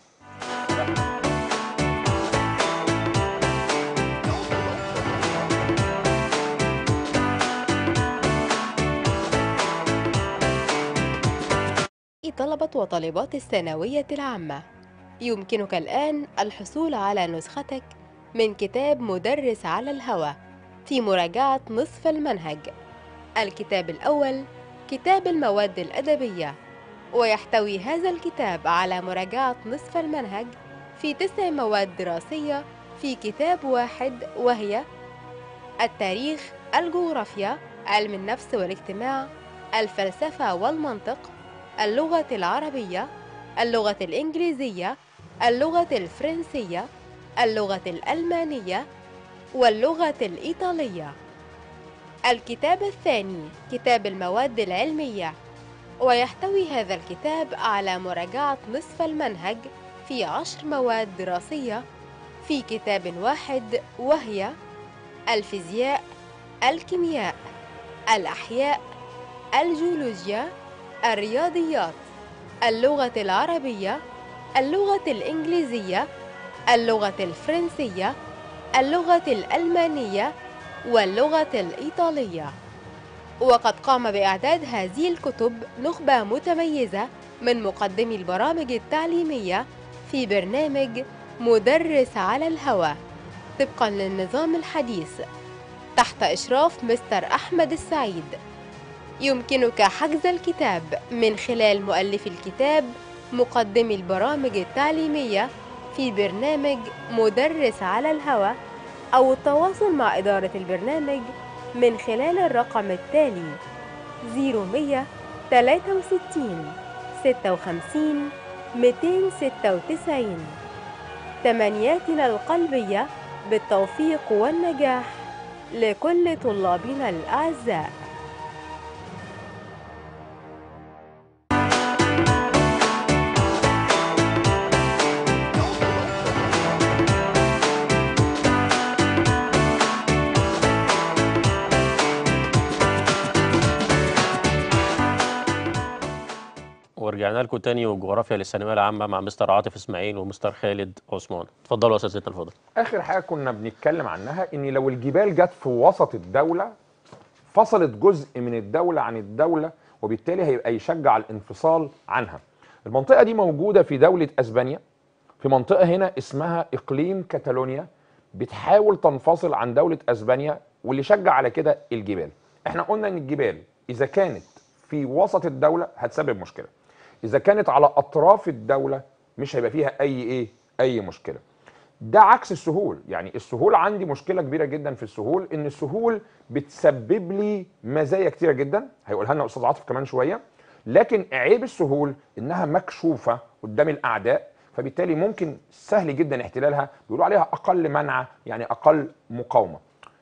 Speaker 1: طلبة وطالبات الثانوية العامة يمكنك الآن الحصول على نسختك من كتاب مدرس على الهوى في مراجعة نصف المنهج الكتاب الأول كتاب المواد الأدبية ويحتوي هذا الكتاب على مراجعة نصف المنهج في تسع مواد دراسية في كتاب واحد وهي التاريخ الجغرافيا علم النفس والاجتماع الفلسفة والمنطق اللغة العربية اللغة الإنجليزية اللغة الفرنسية اللغة الألمانية واللغة الإيطالية الكتاب الثاني كتاب المواد العلمية ويحتوي هذا الكتاب على مراجعة نصف المنهج في عشر مواد دراسية في كتاب واحد وهي الفيزياء الكيمياء الأحياء الجيولوجيا الرياضيات اللغة العربية اللغة الإنجليزية اللغة الفرنسية اللغة الألمانية واللغة الإيطالية وقد قام بإعداد هذه الكتب نخبة متميزة من مقدمي البرامج التعليمية في برنامج مدرس على الهوى طبقا للنظام الحديث تحت إشراف مستر أحمد السعيد يمكنك حجز الكتاب من خلال مؤلف الكتاب مقدمي البرامج التعليمية في برنامج مدرس على الهوى أو التواصل مع إدارة البرنامج من خلال الرقم التالي 0163 56 296 تمنياتنا القلبية بالتوفيق والنجاح لكل طلابنا الأعزاء
Speaker 2: ورجعنا لكم تاني وجغرافيا للثانويه العامه مع مستر عاطف اسماعيل ومستر خالد عثمان اتفضلوا يا اساتذتنا الفضل
Speaker 4: اخر حاجه كنا بنتكلم عنها ان لو الجبال جت في وسط الدوله فصلت جزء من الدوله عن الدوله وبالتالي هيبقى يشجع الانفصال عنها المنطقه دي موجوده في دوله اسبانيا في منطقه هنا اسمها اقليم كاتالونيا بتحاول تنفصل عن دوله اسبانيا واللي شجع على كده الجبال احنا قلنا ان الجبال اذا كانت في وسط الدوله هتسبب مشكله اذا كانت على اطراف الدوله مش هيبقى فيها اي ايه اي مشكله ده عكس السهول يعني السهول عندي مشكله كبيره جدا في السهول ان السهول بتسبب لي مزايا كتيره جدا هيقولها لنا استاذ عاطف كمان شويه لكن عيب السهول انها مكشوفه قدام الاعداء فبالتالي ممكن سهل جدا احتلالها بيقولوا عليها اقل منع يعني اقل مقاومه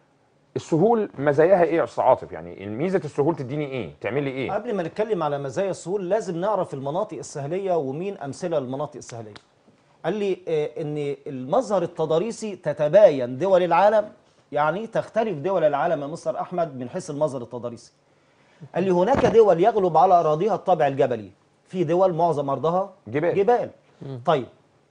Speaker 4: السهول مزاياها ايه يا استاذ عاطف يعني ميزه السهول تديني ايه تعمل لي ايه
Speaker 3: قبل ما نتكلم على مزايا السهول لازم نعرف المناطق السهليه ومين امثله للمناطق السهليه قال لي آه، ان المظهر التضاريسي تتباين دول العالم يعني تختلف دول العالم يا مستر احمد من حيث المظهر التضاريسي قال لي هناك دول يغلب على اراضيها الطابع الجبلي في دول معظم ارضها
Speaker 4: جبال.
Speaker 3: جبال طيب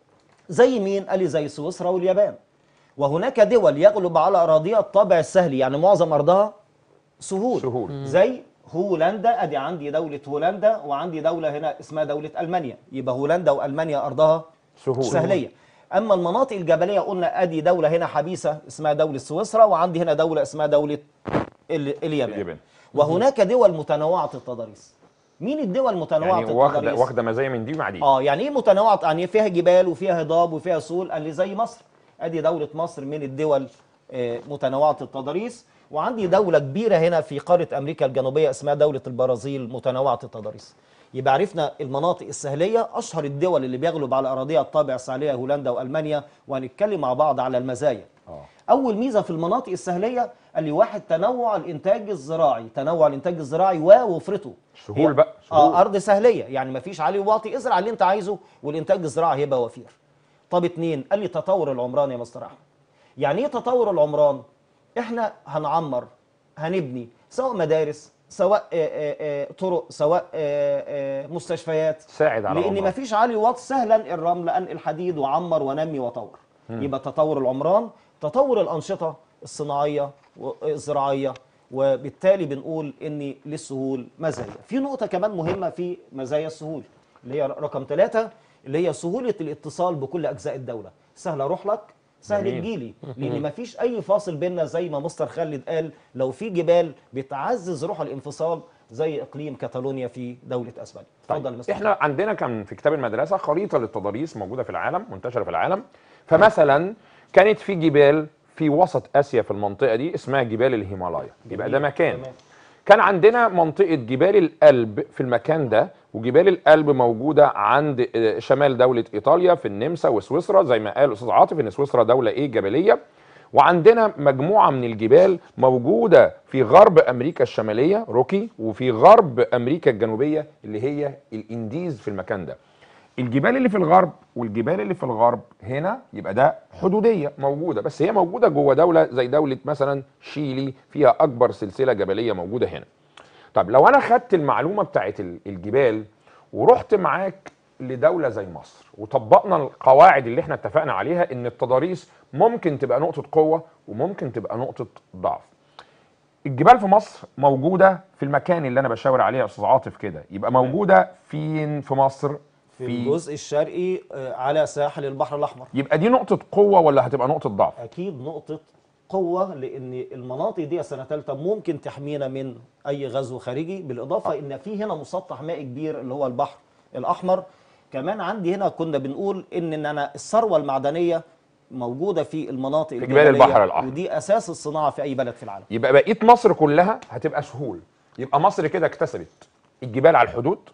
Speaker 3: زي مين قال لي زي سويسرا واليابان وهناك دول يغلب على اراضيها الطابع السهلي يعني معظم ارضها سهول
Speaker 4: سهول.
Speaker 3: زي هولندا ادي عندي دوله هولندا وعندي دوله هنا اسمها دوله المانيا يبقى هولندا والمانيا ارضها
Speaker 4: سهول.
Speaker 3: سهليه اما المناطق الجبليه قلنا ادي دوله هنا حبيسه اسمها دوله سويسرا وعندي هنا دوله اسمها دوله ال- اليابان
Speaker 4: اليابان.
Speaker 3: وهناك دول متنوعه التضاريس مين الدول المتنوعه
Speaker 4: يعني واخده
Speaker 3: التضاريس
Speaker 4: واخده مزايا من دي ومع دي
Speaker 3: اه يعني ايه متنوعه يعني فيها جبال وفيها هضاب وفيها سهول قال لي زي مصر ادي دوله مصر من الدول آه، متنوعه التضاريس وعندي دوله كبيره هنا في قاره امريكا الجنوبيه اسمها دوله البرازيل متنوعه التضاريس يبقى عرفنا المناطق السهليه اشهر الدول اللي بيغلب على اراضيها الطابع الساحليه هولندا والمانيا وهنتكلم مع بعض على المزايا
Speaker 4: اه
Speaker 3: اول ميزه في المناطق السهليه قال لي واحد تنوع الانتاج الزراعي تنوع الانتاج الزراعي ووفرته
Speaker 4: سهول
Speaker 3: هي-
Speaker 4: بقى، سهول.
Speaker 3: اه ارض سهليه يعني ما فيش عليه واطي ازرع اللي انت عايزه والانتاج الزراعي هيبقى وفير طب اتنين قال لي تطور العمران يا مستر احمد يعني ايه تطور العمران احنا هنعمر هنبني سواء مدارس سواء آه، آه، آه، طرق سواء آه، آه، مستشفيات
Speaker 4: ساعد على
Speaker 3: لان
Speaker 4: العمران.
Speaker 3: ما فيش علي واط سهلا الرمل انقل حديد وعمر ونمي وطور يبقى تطور العمران تطور الانشطه الصناعيه والزراعيه وبالتالي بنقول ان للسهول مزايا في نقطه كمان مهمه في مزايا السهول اللي هي رقم ثلاثة اللي هي سهوله الاتصال بكل اجزاء الدوله سهل اروح لك سهل
Speaker 4: جميل.
Speaker 3: تجيلي لان ما فيش اي فاصل بيننا زي ما مستر خالد قال لو في جبال بتعزز روح الانفصال زي اقليم كاتالونيا في دوله اسبانيا اتفضل يا مستر
Speaker 4: احنا عندنا كان في كتاب المدرسه خريطه للتضاريس موجوده في العالم منتشره في العالم فمثلا كانت في جبال في وسط اسيا في المنطقه دي اسمها جبال الهيمالايا يبقى ده
Speaker 3: جميل.
Speaker 4: مكان
Speaker 3: تمام.
Speaker 4: كان عندنا منطقه جبال الألب في المكان ده وجبال الألب موجوده عند آه، شمال دوله ايطاليا في النمسا وسويسرا زي ما قال الاستاذ عاطف ان سويسرا دوله ايه جبليه وعندنا مجموعه من الجبال موجوده في غرب امريكا الشماليه روكي وفي غرب امريكا الجنوبيه اللي هي الانديز في المكان ده الجبال اللي في الغرب والجبال اللي في الغرب هنا يبقى ده حدوديه موجوده بس هي موجوده جوه دوله زي دوله مثلا شيلي فيها اكبر سلسله جبليه موجوده هنا طب لو انا خدت المعلومه بتاعت ال- الجبال ورحت معاك لدوله زي مصر وطبقنا القواعد اللي احنا اتفقنا عليها ان التضاريس ممكن تبقى نقطه قوه وممكن تبقى نقطه ضعف الجبال في مصر موجوده في المكان اللي انا بشاور عليه يا استاذ عاطف كده يبقى موجوده فين في مصر
Speaker 3: في الجزء الشرقي آه، على ساحل البحر الاحمر
Speaker 4: يبقى دي نقطه قوه ولا هتبقى نقطه ضعف
Speaker 3: اكيد نقطه قوه لان المناطق دي يا سنه ثالثه ممكن تحمينا من اي غزو خارجي بالاضافه ان في هنا مسطح مائي كبير اللي هو البحر الاحمر كمان عندي هنا كنا بنقول ان إن انا الثروه المعدنيه موجوده في المناطق
Speaker 4: في جبال
Speaker 3: الجبلية،
Speaker 4: البحر الأحمر.
Speaker 3: ودي اساس الصناعه في اي بلد في العالم
Speaker 4: يبقى بقيه مصر كلها هتبقى سهول يبقى مصر كده اكتسبت الجبال على الحدود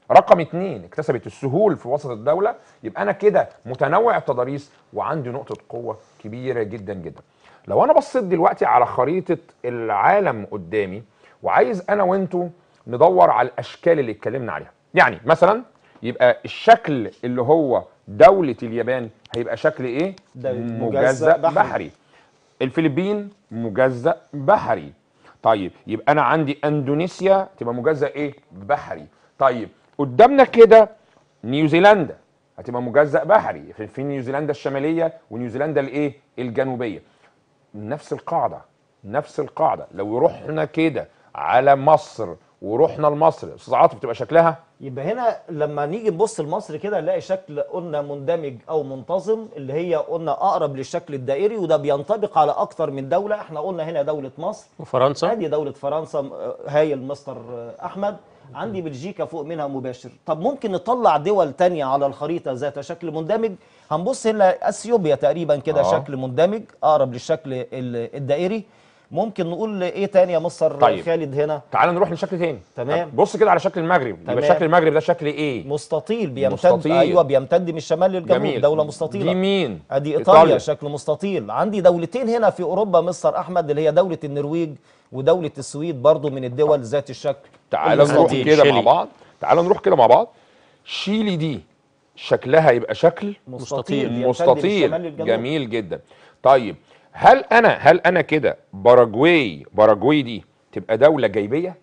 Speaker 4: رقم اتنين اكتسبت السهول في وسط الدوله يبقى انا كده متنوع التضاريس وعندي نقطه قوه كبيره جدا جدا لو انا بصيت دلوقتي على خريطه العالم قدامي وعايز انا وانتوا ندور على الاشكال اللي اتكلمنا عليها يعني مثلا يبقى الشكل اللي هو دوله اليابان هيبقى شكل ايه
Speaker 3: ده
Speaker 4: مجزأ
Speaker 3: مجزأ
Speaker 4: بحري.
Speaker 3: بحري.
Speaker 4: بحري الفلبين مجزأ بحري طيب يبقى انا عندي اندونيسيا تبقى مجزأ ايه بحري طيب قدامنا كده نيوزيلندا هتبقى مجزأ بحري في- في نيوزيلندا الشماليه ونيوزيلندا الايه الجنوبيه نفس القاعده نفس القاعده لو رحنا كده على مصر ورحنا لمصر استاذ عاطف تبقى شكلها
Speaker 3: يبقى هنا لما نيجي نبص لمصر كده نلاقي شكل قلنا مندمج او منتظم اللي هي قلنا اقرب للشكل الدائري وده بينطبق على اكتر من دوله احنا قلنا هنا دوله مصر
Speaker 2: وفرنسا
Speaker 3: ادي دوله فرنسا آه، هايل مستر آه، احمد عندي بلجيكا فوق منها مباشر طب ممكن نطلع دول تانية على الخريطه ذات شكل مندمج هنبص هنا اثيوبيا تقريبا كده
Speaker 4: آه.
Speaker 3: شكل مندمج اقرب للشكل ال- الدائري ممكن نقول ايه تاني يا مستر
Speaker 4: طيب.
Speaker 3: خالد هنا
Speaker 4: تعال نروح لشكل تاني
Speaker 3: تمام.
Speaker 4: طب بص كده على شكل المغرب يبقى
Speaker 3: تمام.
Speaker 4: شكل المغرب ده شكل ايه
Speaker 3: مستطيل بيمتد
Speaker 4: مستطيل.
Speaker 3: ايوه بيمتد من الشمال للجنوب
Speaker 4: جميل
Speaker 3: دوله مستطيله
Speaker 4: دي مين
Speaker 3: ادي ايطاليا شكل مستطيل عندي دولتين هنا في اوروبا مستر احمد اللي هي دوله النرويج ودوله السويد برضو من الدول ذات الشكل
Speaker 4: تعال نروح
Speaker 2: المستطيل.
Speaker 4: كده مع
Speaker 2: شيلي.
Speaker 4: بعض تعال نروح كده مع بعض شيلي دي شكلها يبقى شكل
Speaker 3: مستطيل بيمتد من
Speaker 4: مستطيل
Speaker 3: الشمال للجنوب.
Speaker 4: جميل جدا طيب هل انا هل انا كده باراجواي باراجواي دي تبقى دوله جيبيه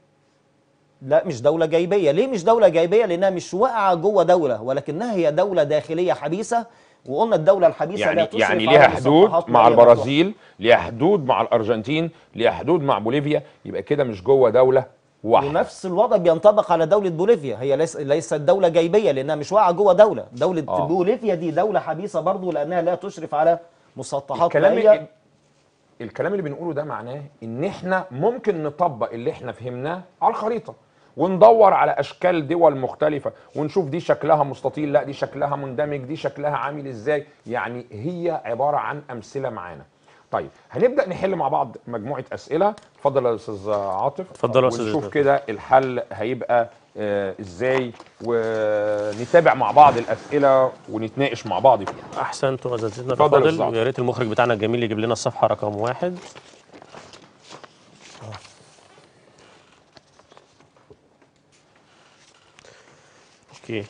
Speaker 3: لا مش دوله جايبيه ليه مش دوله جايبيه لانها مش واقعه جوه دوله ولكنها هي دوله داخليه حبيسه وقلنا الدوله الحبيسه لا
Speaker 4: يعني
Speaker 3: تشرف
Speaker 4: يعني
Speaker 3: على
Speaker 4: ليها حدود
Speaker 3: مسطحات
Speaker 4: مع
Speaker 3: مائية مفتوحة.
Speaker 4: البرازيل ليها حدود مع الارجنتين ليها حدود مع بوليفيا يبقى كده مش جوه دوله واحده
Speaker 3: ونفس الوضع بينطبق على دوله بوليفيا هي ليس ليست دوله جايبيه لانها مش واقعه جوه دوله دوله
Speaker 4: آه.
Speaker 3: آه. بوليفيا دي دوله حبيسه برضو لانها لا تشرف على مسطحات
Speaker 4: الكلام
Speaker 3: مائيه
Speaker 4: الكلام اللي بنقوله ده معناه ان احنا ممكن نطبق اللي احنا فهمناه على الخريطه وندور على اشكال دول مختلفه ونشوف دي شكلها مستطيل لا دي شكلها مندمج دي شكلها عامل ازاي يعني هي عباره عن امثله معانا طيب هنبدا نحل مع بعض مجموعه اسئله اتفضل يا استاذ عاطف
Speaker 2: اتفضل يا أستاذ
Speaker 4: ونشوف
Speaker 2: يوسف.
Speaker 4: كده الحل هيبقى آه ازاي ونتابع مع بعض الاسئله ونتناقش مع بعض فيها
Speaker 2: احسنتوا اساتذتنا
Speaker 4: اتفضل يا
Speaker 2: الافاضل
Speaker 4: أستاذ
Speaker 2: ويا ريت المخرج بتاعنا الجميل يجيب لنا الصفحه رقم واحد اوكي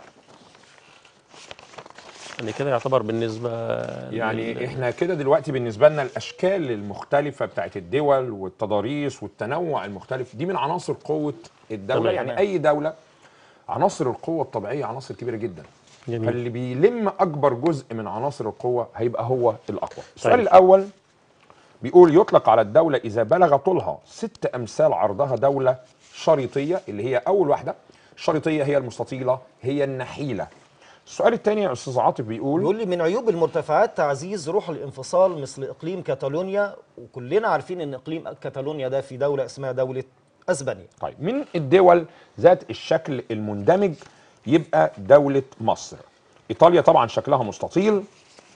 Speaker 2: يعني كده يعتبر بالنسبه
Speaker 4: يعني
Speaker 2: لل-
Speaker 4: احنا كده دلوقتي بالنسبه لنا الاشكال المختلفه بتاعت الدول والتضاريس والتنوع المختلف دي من عناصر قوه الدوله
Speaker 2: تمام.
Speaker 4: يعني اي دوله عناصر القوه الطبيعيه عناصر كبيره جدا
Speaker 2: جميل.
Speaker 4: فاللي بيلم اكبر جزء من عناصر القوه هيبقى هو الاقوى السؤال
Speaker 2: طيب.
Speaker 4: الاول بيقول يطلق على الدوله اذا بلغ طولها ست امثال عرضها دوله شريطيه اللي هي اول واحده الشريطيه هي المستطيله هي النحيله السؤال الثاني يا استاذ عاطف بيقول
Speaker 3: بيقول لي من عيوب المرتفعات تعزيز روح الانفصال مثل اقليم كاتالونيا وكلنا عارفين ان اقليم كاتالونيا ده في دوله اسمها دوله اسبانيا
Speaker 4: طيب من الدول ذات الشكل المندمج يبقى دولة مصر إيطاليا طبعا شكلها مستطيل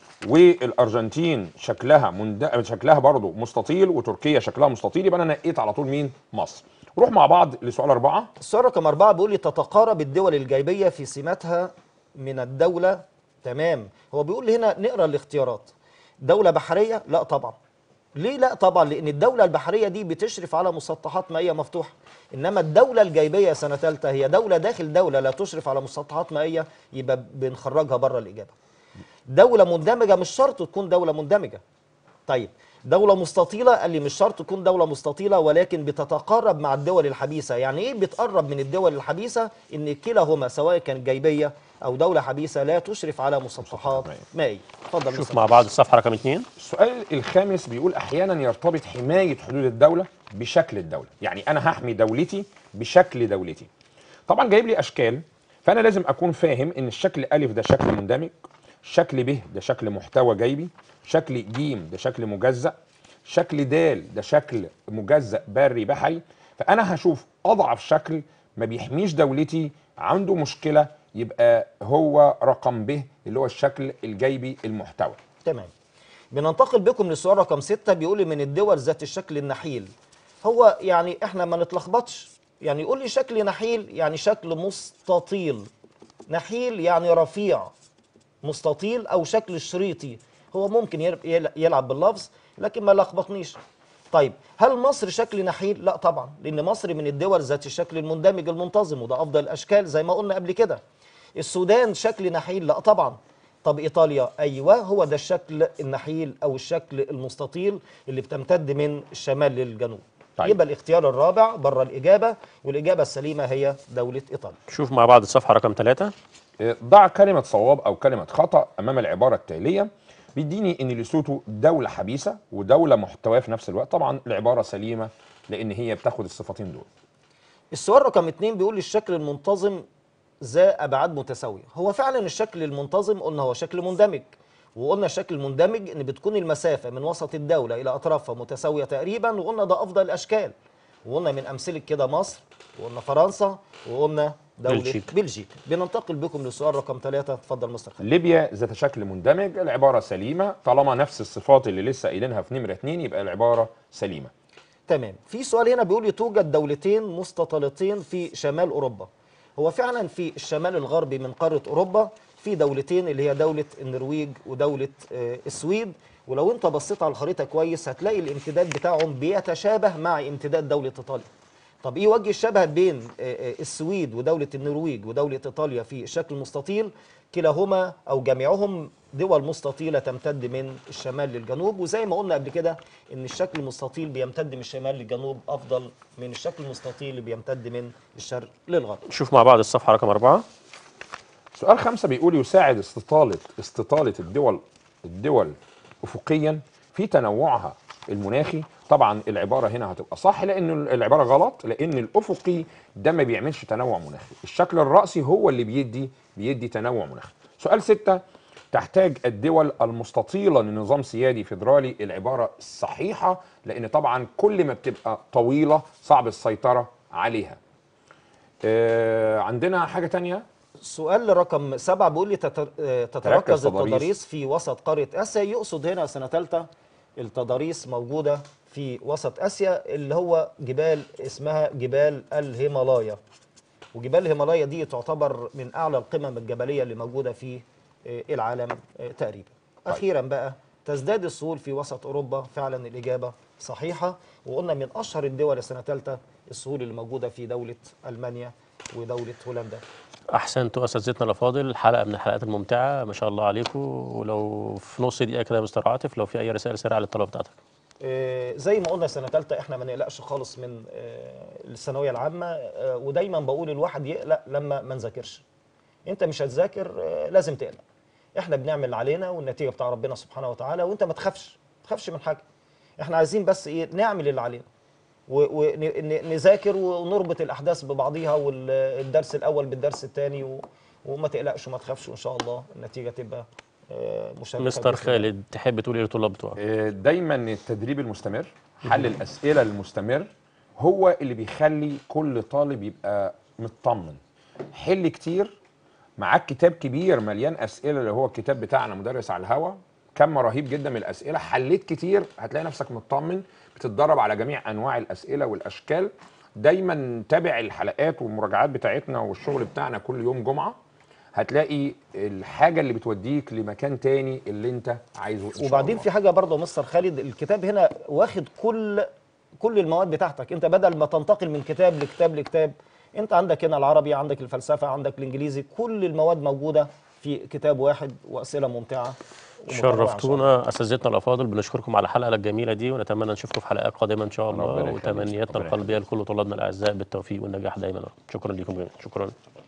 Speaker 4: والأرجنتين شكلها مند... شكلها برضه مستطيل وتركيا شكلها مستطيل يبقى أنا نقيت على طول مين مصر نروح مع بعض لسؤال أربعة
Speaker 3: السؤال رقم أربعة بيقول لي تتقارب الدول الجايبية في سماتها من الدولة تمام هو بيقول لي هنا نقرا الاختيارات دولة بحرية لا طبعا ليه لا طبعا لان الدولة البحرية دي بتشرف على مسطحات مائية مفتوحة انما الدولة الجايبية سنة ثالثة هي دولة داخل دولة لا تشرف على مسطحات مائية يبقى بنخرجها بره الإجابة دولة مندمجة مش شرط تكون دولة مندمجة طيب دولة مستطيلة قال لي مش شرط تكون دولة مستطيلة ولكن بتتقرب مع الدول الحبيسة يعني ايه بتقرب من الدول الحبيسة ان كلاهما سواء كانت جايبية او دولة حبيسة لا تشرف على مسطحات مائية اتفضل
Speaker 2: شوف
Speaker 3: مستر.
Speaker 2: مع بعض الصفحه رقم اثنين
Speaker 4: السؤال الخامس بيقول أحيانا يرتبط حماية حدود الدولة بشكل الدولة يعني أنا هحمي دولتي بشكل دولتي طبعا جايب لي أشكال فأنا لازم أكون فاهم إن الشكل ألف ده شكل مندمج شكل ب ده شكل محتوى جيبي شكل ج ده شكل مجزأ شكل د ده شكل مجزأ بري بحري فأنا هشوف أضعف شكل ما بيحميش دولتي عنده مشكلة يبقى هو رقم ب اللي هو الشكل الجيبي المحتوى
Speaker 3: تمام بننتقل بكم للسؤال رقم ستة بيقول لي من الدول ذات الشكل النحيل هو يعني احنا ما نتلخبطش يعني يقول لي شكل نحيل يعني شكل مستطيل نحيل يعني رفيع مستطيل او شكل شريطي هو ممكن يل- يل- يلعب باللفظ لكن ما لخبطنيش طيب هل مصر شكل نحيل لا طبعا لان مصر من الدول ذات الشكل المندمج المنتظم وده افضل الاشكال زي ما قلنا قبل كده السودان شكل نحيل لا طبعا طب ايطاليا ايوه هو ده الشكل النحيل او الشكل المستطيل اللي بتمتد من الشمال للجنوب
Speaker 4: طيب.
Speaker 3: يبقى الاختيار الرابع بره الاجابه والاجابه السليمه هي دوله ايطاليا
Speaker 2: شوف مع بعض الصفحه رقم ثلاثة
Speaker 4: ضع كلمة صواب أو كلمة خطأ أمام العبارة التالية بيديني إن ليسوتو دولة حبيسة ودولة محتوية في نفس الوقت طبعا العبارة سليمة لأن هي بتاخد الصفتين دول
Speaker 3: السؤال رقم اتنين بيقول لي الشكل المنتظم ذا ابعاد متساويه هو فعلا الشكل المنتظم قلنا هو شكل مندمج وقلنا الشكل المندمج ان بتكون المسافه من وسط الدوله الى اطرافها متساويه تقريبا وقلنا ده افضل الاشكال وقلنا من امثله كده مصر وقلنا فرنسا وقلنا دوله
Speaker 2: بلجيكا.
Speaker 3: بلجيكا بننتقل بكم للسؤال رقم ثلاثة اتفضل مستر خالد
Speaker 4: ليبيا ذات شكل مندمج العبارة سليمة طالما نفس الصفات اللي لسه قايلينها في نمرة اتنين يبقى العبارة سليمة
Speaker 3: تمام في سؤال هنا بيقول لي توجد دولتين مستطيلتين في شمال اوروبا هو فعلا في الشمال الغربي من قاره اوروبا في دولتين اللي هي دوله النرويج ودوله آه، السويد ولو انت بصيت على الخريطه كويس هتلاقي الامتداد بتاعهم بيتشابه مع امتداد دوله ايطاليا طب ايه وجه الشبه بين آه، آه، السويد ودوله النرويج ودوله ايطاليا في الشكل المستطيل كلاهما او جميعهم دول مستطيله تمتد من الشمال للجنوب وزي ما قلنا قبل كده ان الشكل المستطيل بيمتد من الشمال للجنوب افضل من الشكل المستطيل اللي بيمتد من الشرق للغرب
Speaker 2: شوف مع بعض الصفحه رقم أربعة
Speaker 4: سؤال خمسة بيقول يساعد استطالة استطالة الدول الدول أفقيا في تنوعها المناخي طبعا العبارة هنا هتبقى صح لأن العبارة غلط لأن الأفقي ده ما بيعملش تنوع مناخي الشكل الرأسي هو اللي بيدي بيدي تنوع مناخي سؤال ستة تحتاج الدول المستطيلة لنظام سيادي فيدرالي العبارة الصحيحة لأن طبعا كل ما بتبقى طويلة صعب السيطرة عليها آه عندنا حاجة تانية
Speaker 3: السؤال رقم سبعة بيقول لي تتر- آه، تتركز
Speaker 4: تضاريس.
Speaker 3: التضاريس في وسط قارة آسيا يقصد هنا سنة ثالثة التضاريس موجودة في وسط آسيا اللي هو جبال اسمها جبال الهيمالايا وجبال الهيمالايا دي تعتبر من أعلى القمم الجبلية اللي موجودة في آه، العالم آه، تقريبا أخيرا بقى تزداد السهول في وسط أوروبا فعلا الإجابة صحيحة وقلنا من أشهر الدول السنة ثالثة السهول اللي موجودة في دولة ألمانيا ودولة هولندا
Speaker 2: احسنتوا اساتذتنا الافاضل حلقه من الحلقات الممتعه ما شاء الله عليكم ولو في نص دقيقه كده يا مستر عاطف لو في اي رسائل سريعه للطلبه بتاعتك
Speaker 3: آه، زي ما قلنا سنه ثالثه احنا ما نقلقش خالص من آه، الثانويه العامه آه، ودايما بقول الواحد يقلق لما ما نذاكرش انت مش هتذاكر آه، لازم تقلق احنا بنعمل اللي علينا والنتيجه بتاع ربنا سبحانه وتعالى وانت ما تخافش ما تخافش من حاجه احنا عايزين بس ايه نعمل اللي علينا ونذاكر ونربط الاحداث ببعضيها والدرس الاول بالدرس الثاني وما تقلقش وما تخافش وان شاء الله النتيجه تبقى آه، مشرفه
Speaker 2: مستر
Speaker 3: بإذن الله.
Speaker 2: خالد تحب تقول ايه للطلاب بتوعك
Speaker 4: آه، دايما التدريب المستمر حل الاسئله المستمر هو اللي بيخلي كل طالب يبقى مطمن حل كتير معاك كتاب كبير مليان اسئله اللي هو الكتاب بتاعنا مدرس على الهوا كم رهيب جدا من الاسئله حليت كتير هتلاقي نفسك مطمن بتتدرب على جميع انواع الاسئله والاشكال دايما تابع الحلقات والمراجعات بتاعتنا والشغل بتاعنا كل يوم جمعه هتلاقي الحاجه اللي بتوديك لمكان تاني اللي انت عايزه إن شاء
Speaker 3: وبعدين
Speaker 4: الله.
Speaker 3: في حاجه برضه يا مستر خالد الكتاب هنا واخد كل كل المواد بتاعتك انت بدل ما تنتقل من كتاب لكتاب لكتاب انت عندك هنا العربي عندك الفلسفه عندك الانجليزي كل المواد موجوده في كتاب واحد واسئله ممتعه ومتنوعة إن شاء الله.
Speaker 2: شرفتونا اساتذتنا الافاضل بنشكركم على الحلقه الجميله دي ونتمنى نشوفكم في حلقات قادمه ان شاء
Speaker 4: ربنا
Speaker 2: الله
Speaker 4: يخليك.
Speaker 2: وتمنياتنا
Speaker 4: ربنا
Speaker 2: القلبيه لكل طلابنا الاعزاء بالتوفيق والنجاح دايما شكرا لكم جميعا شكرا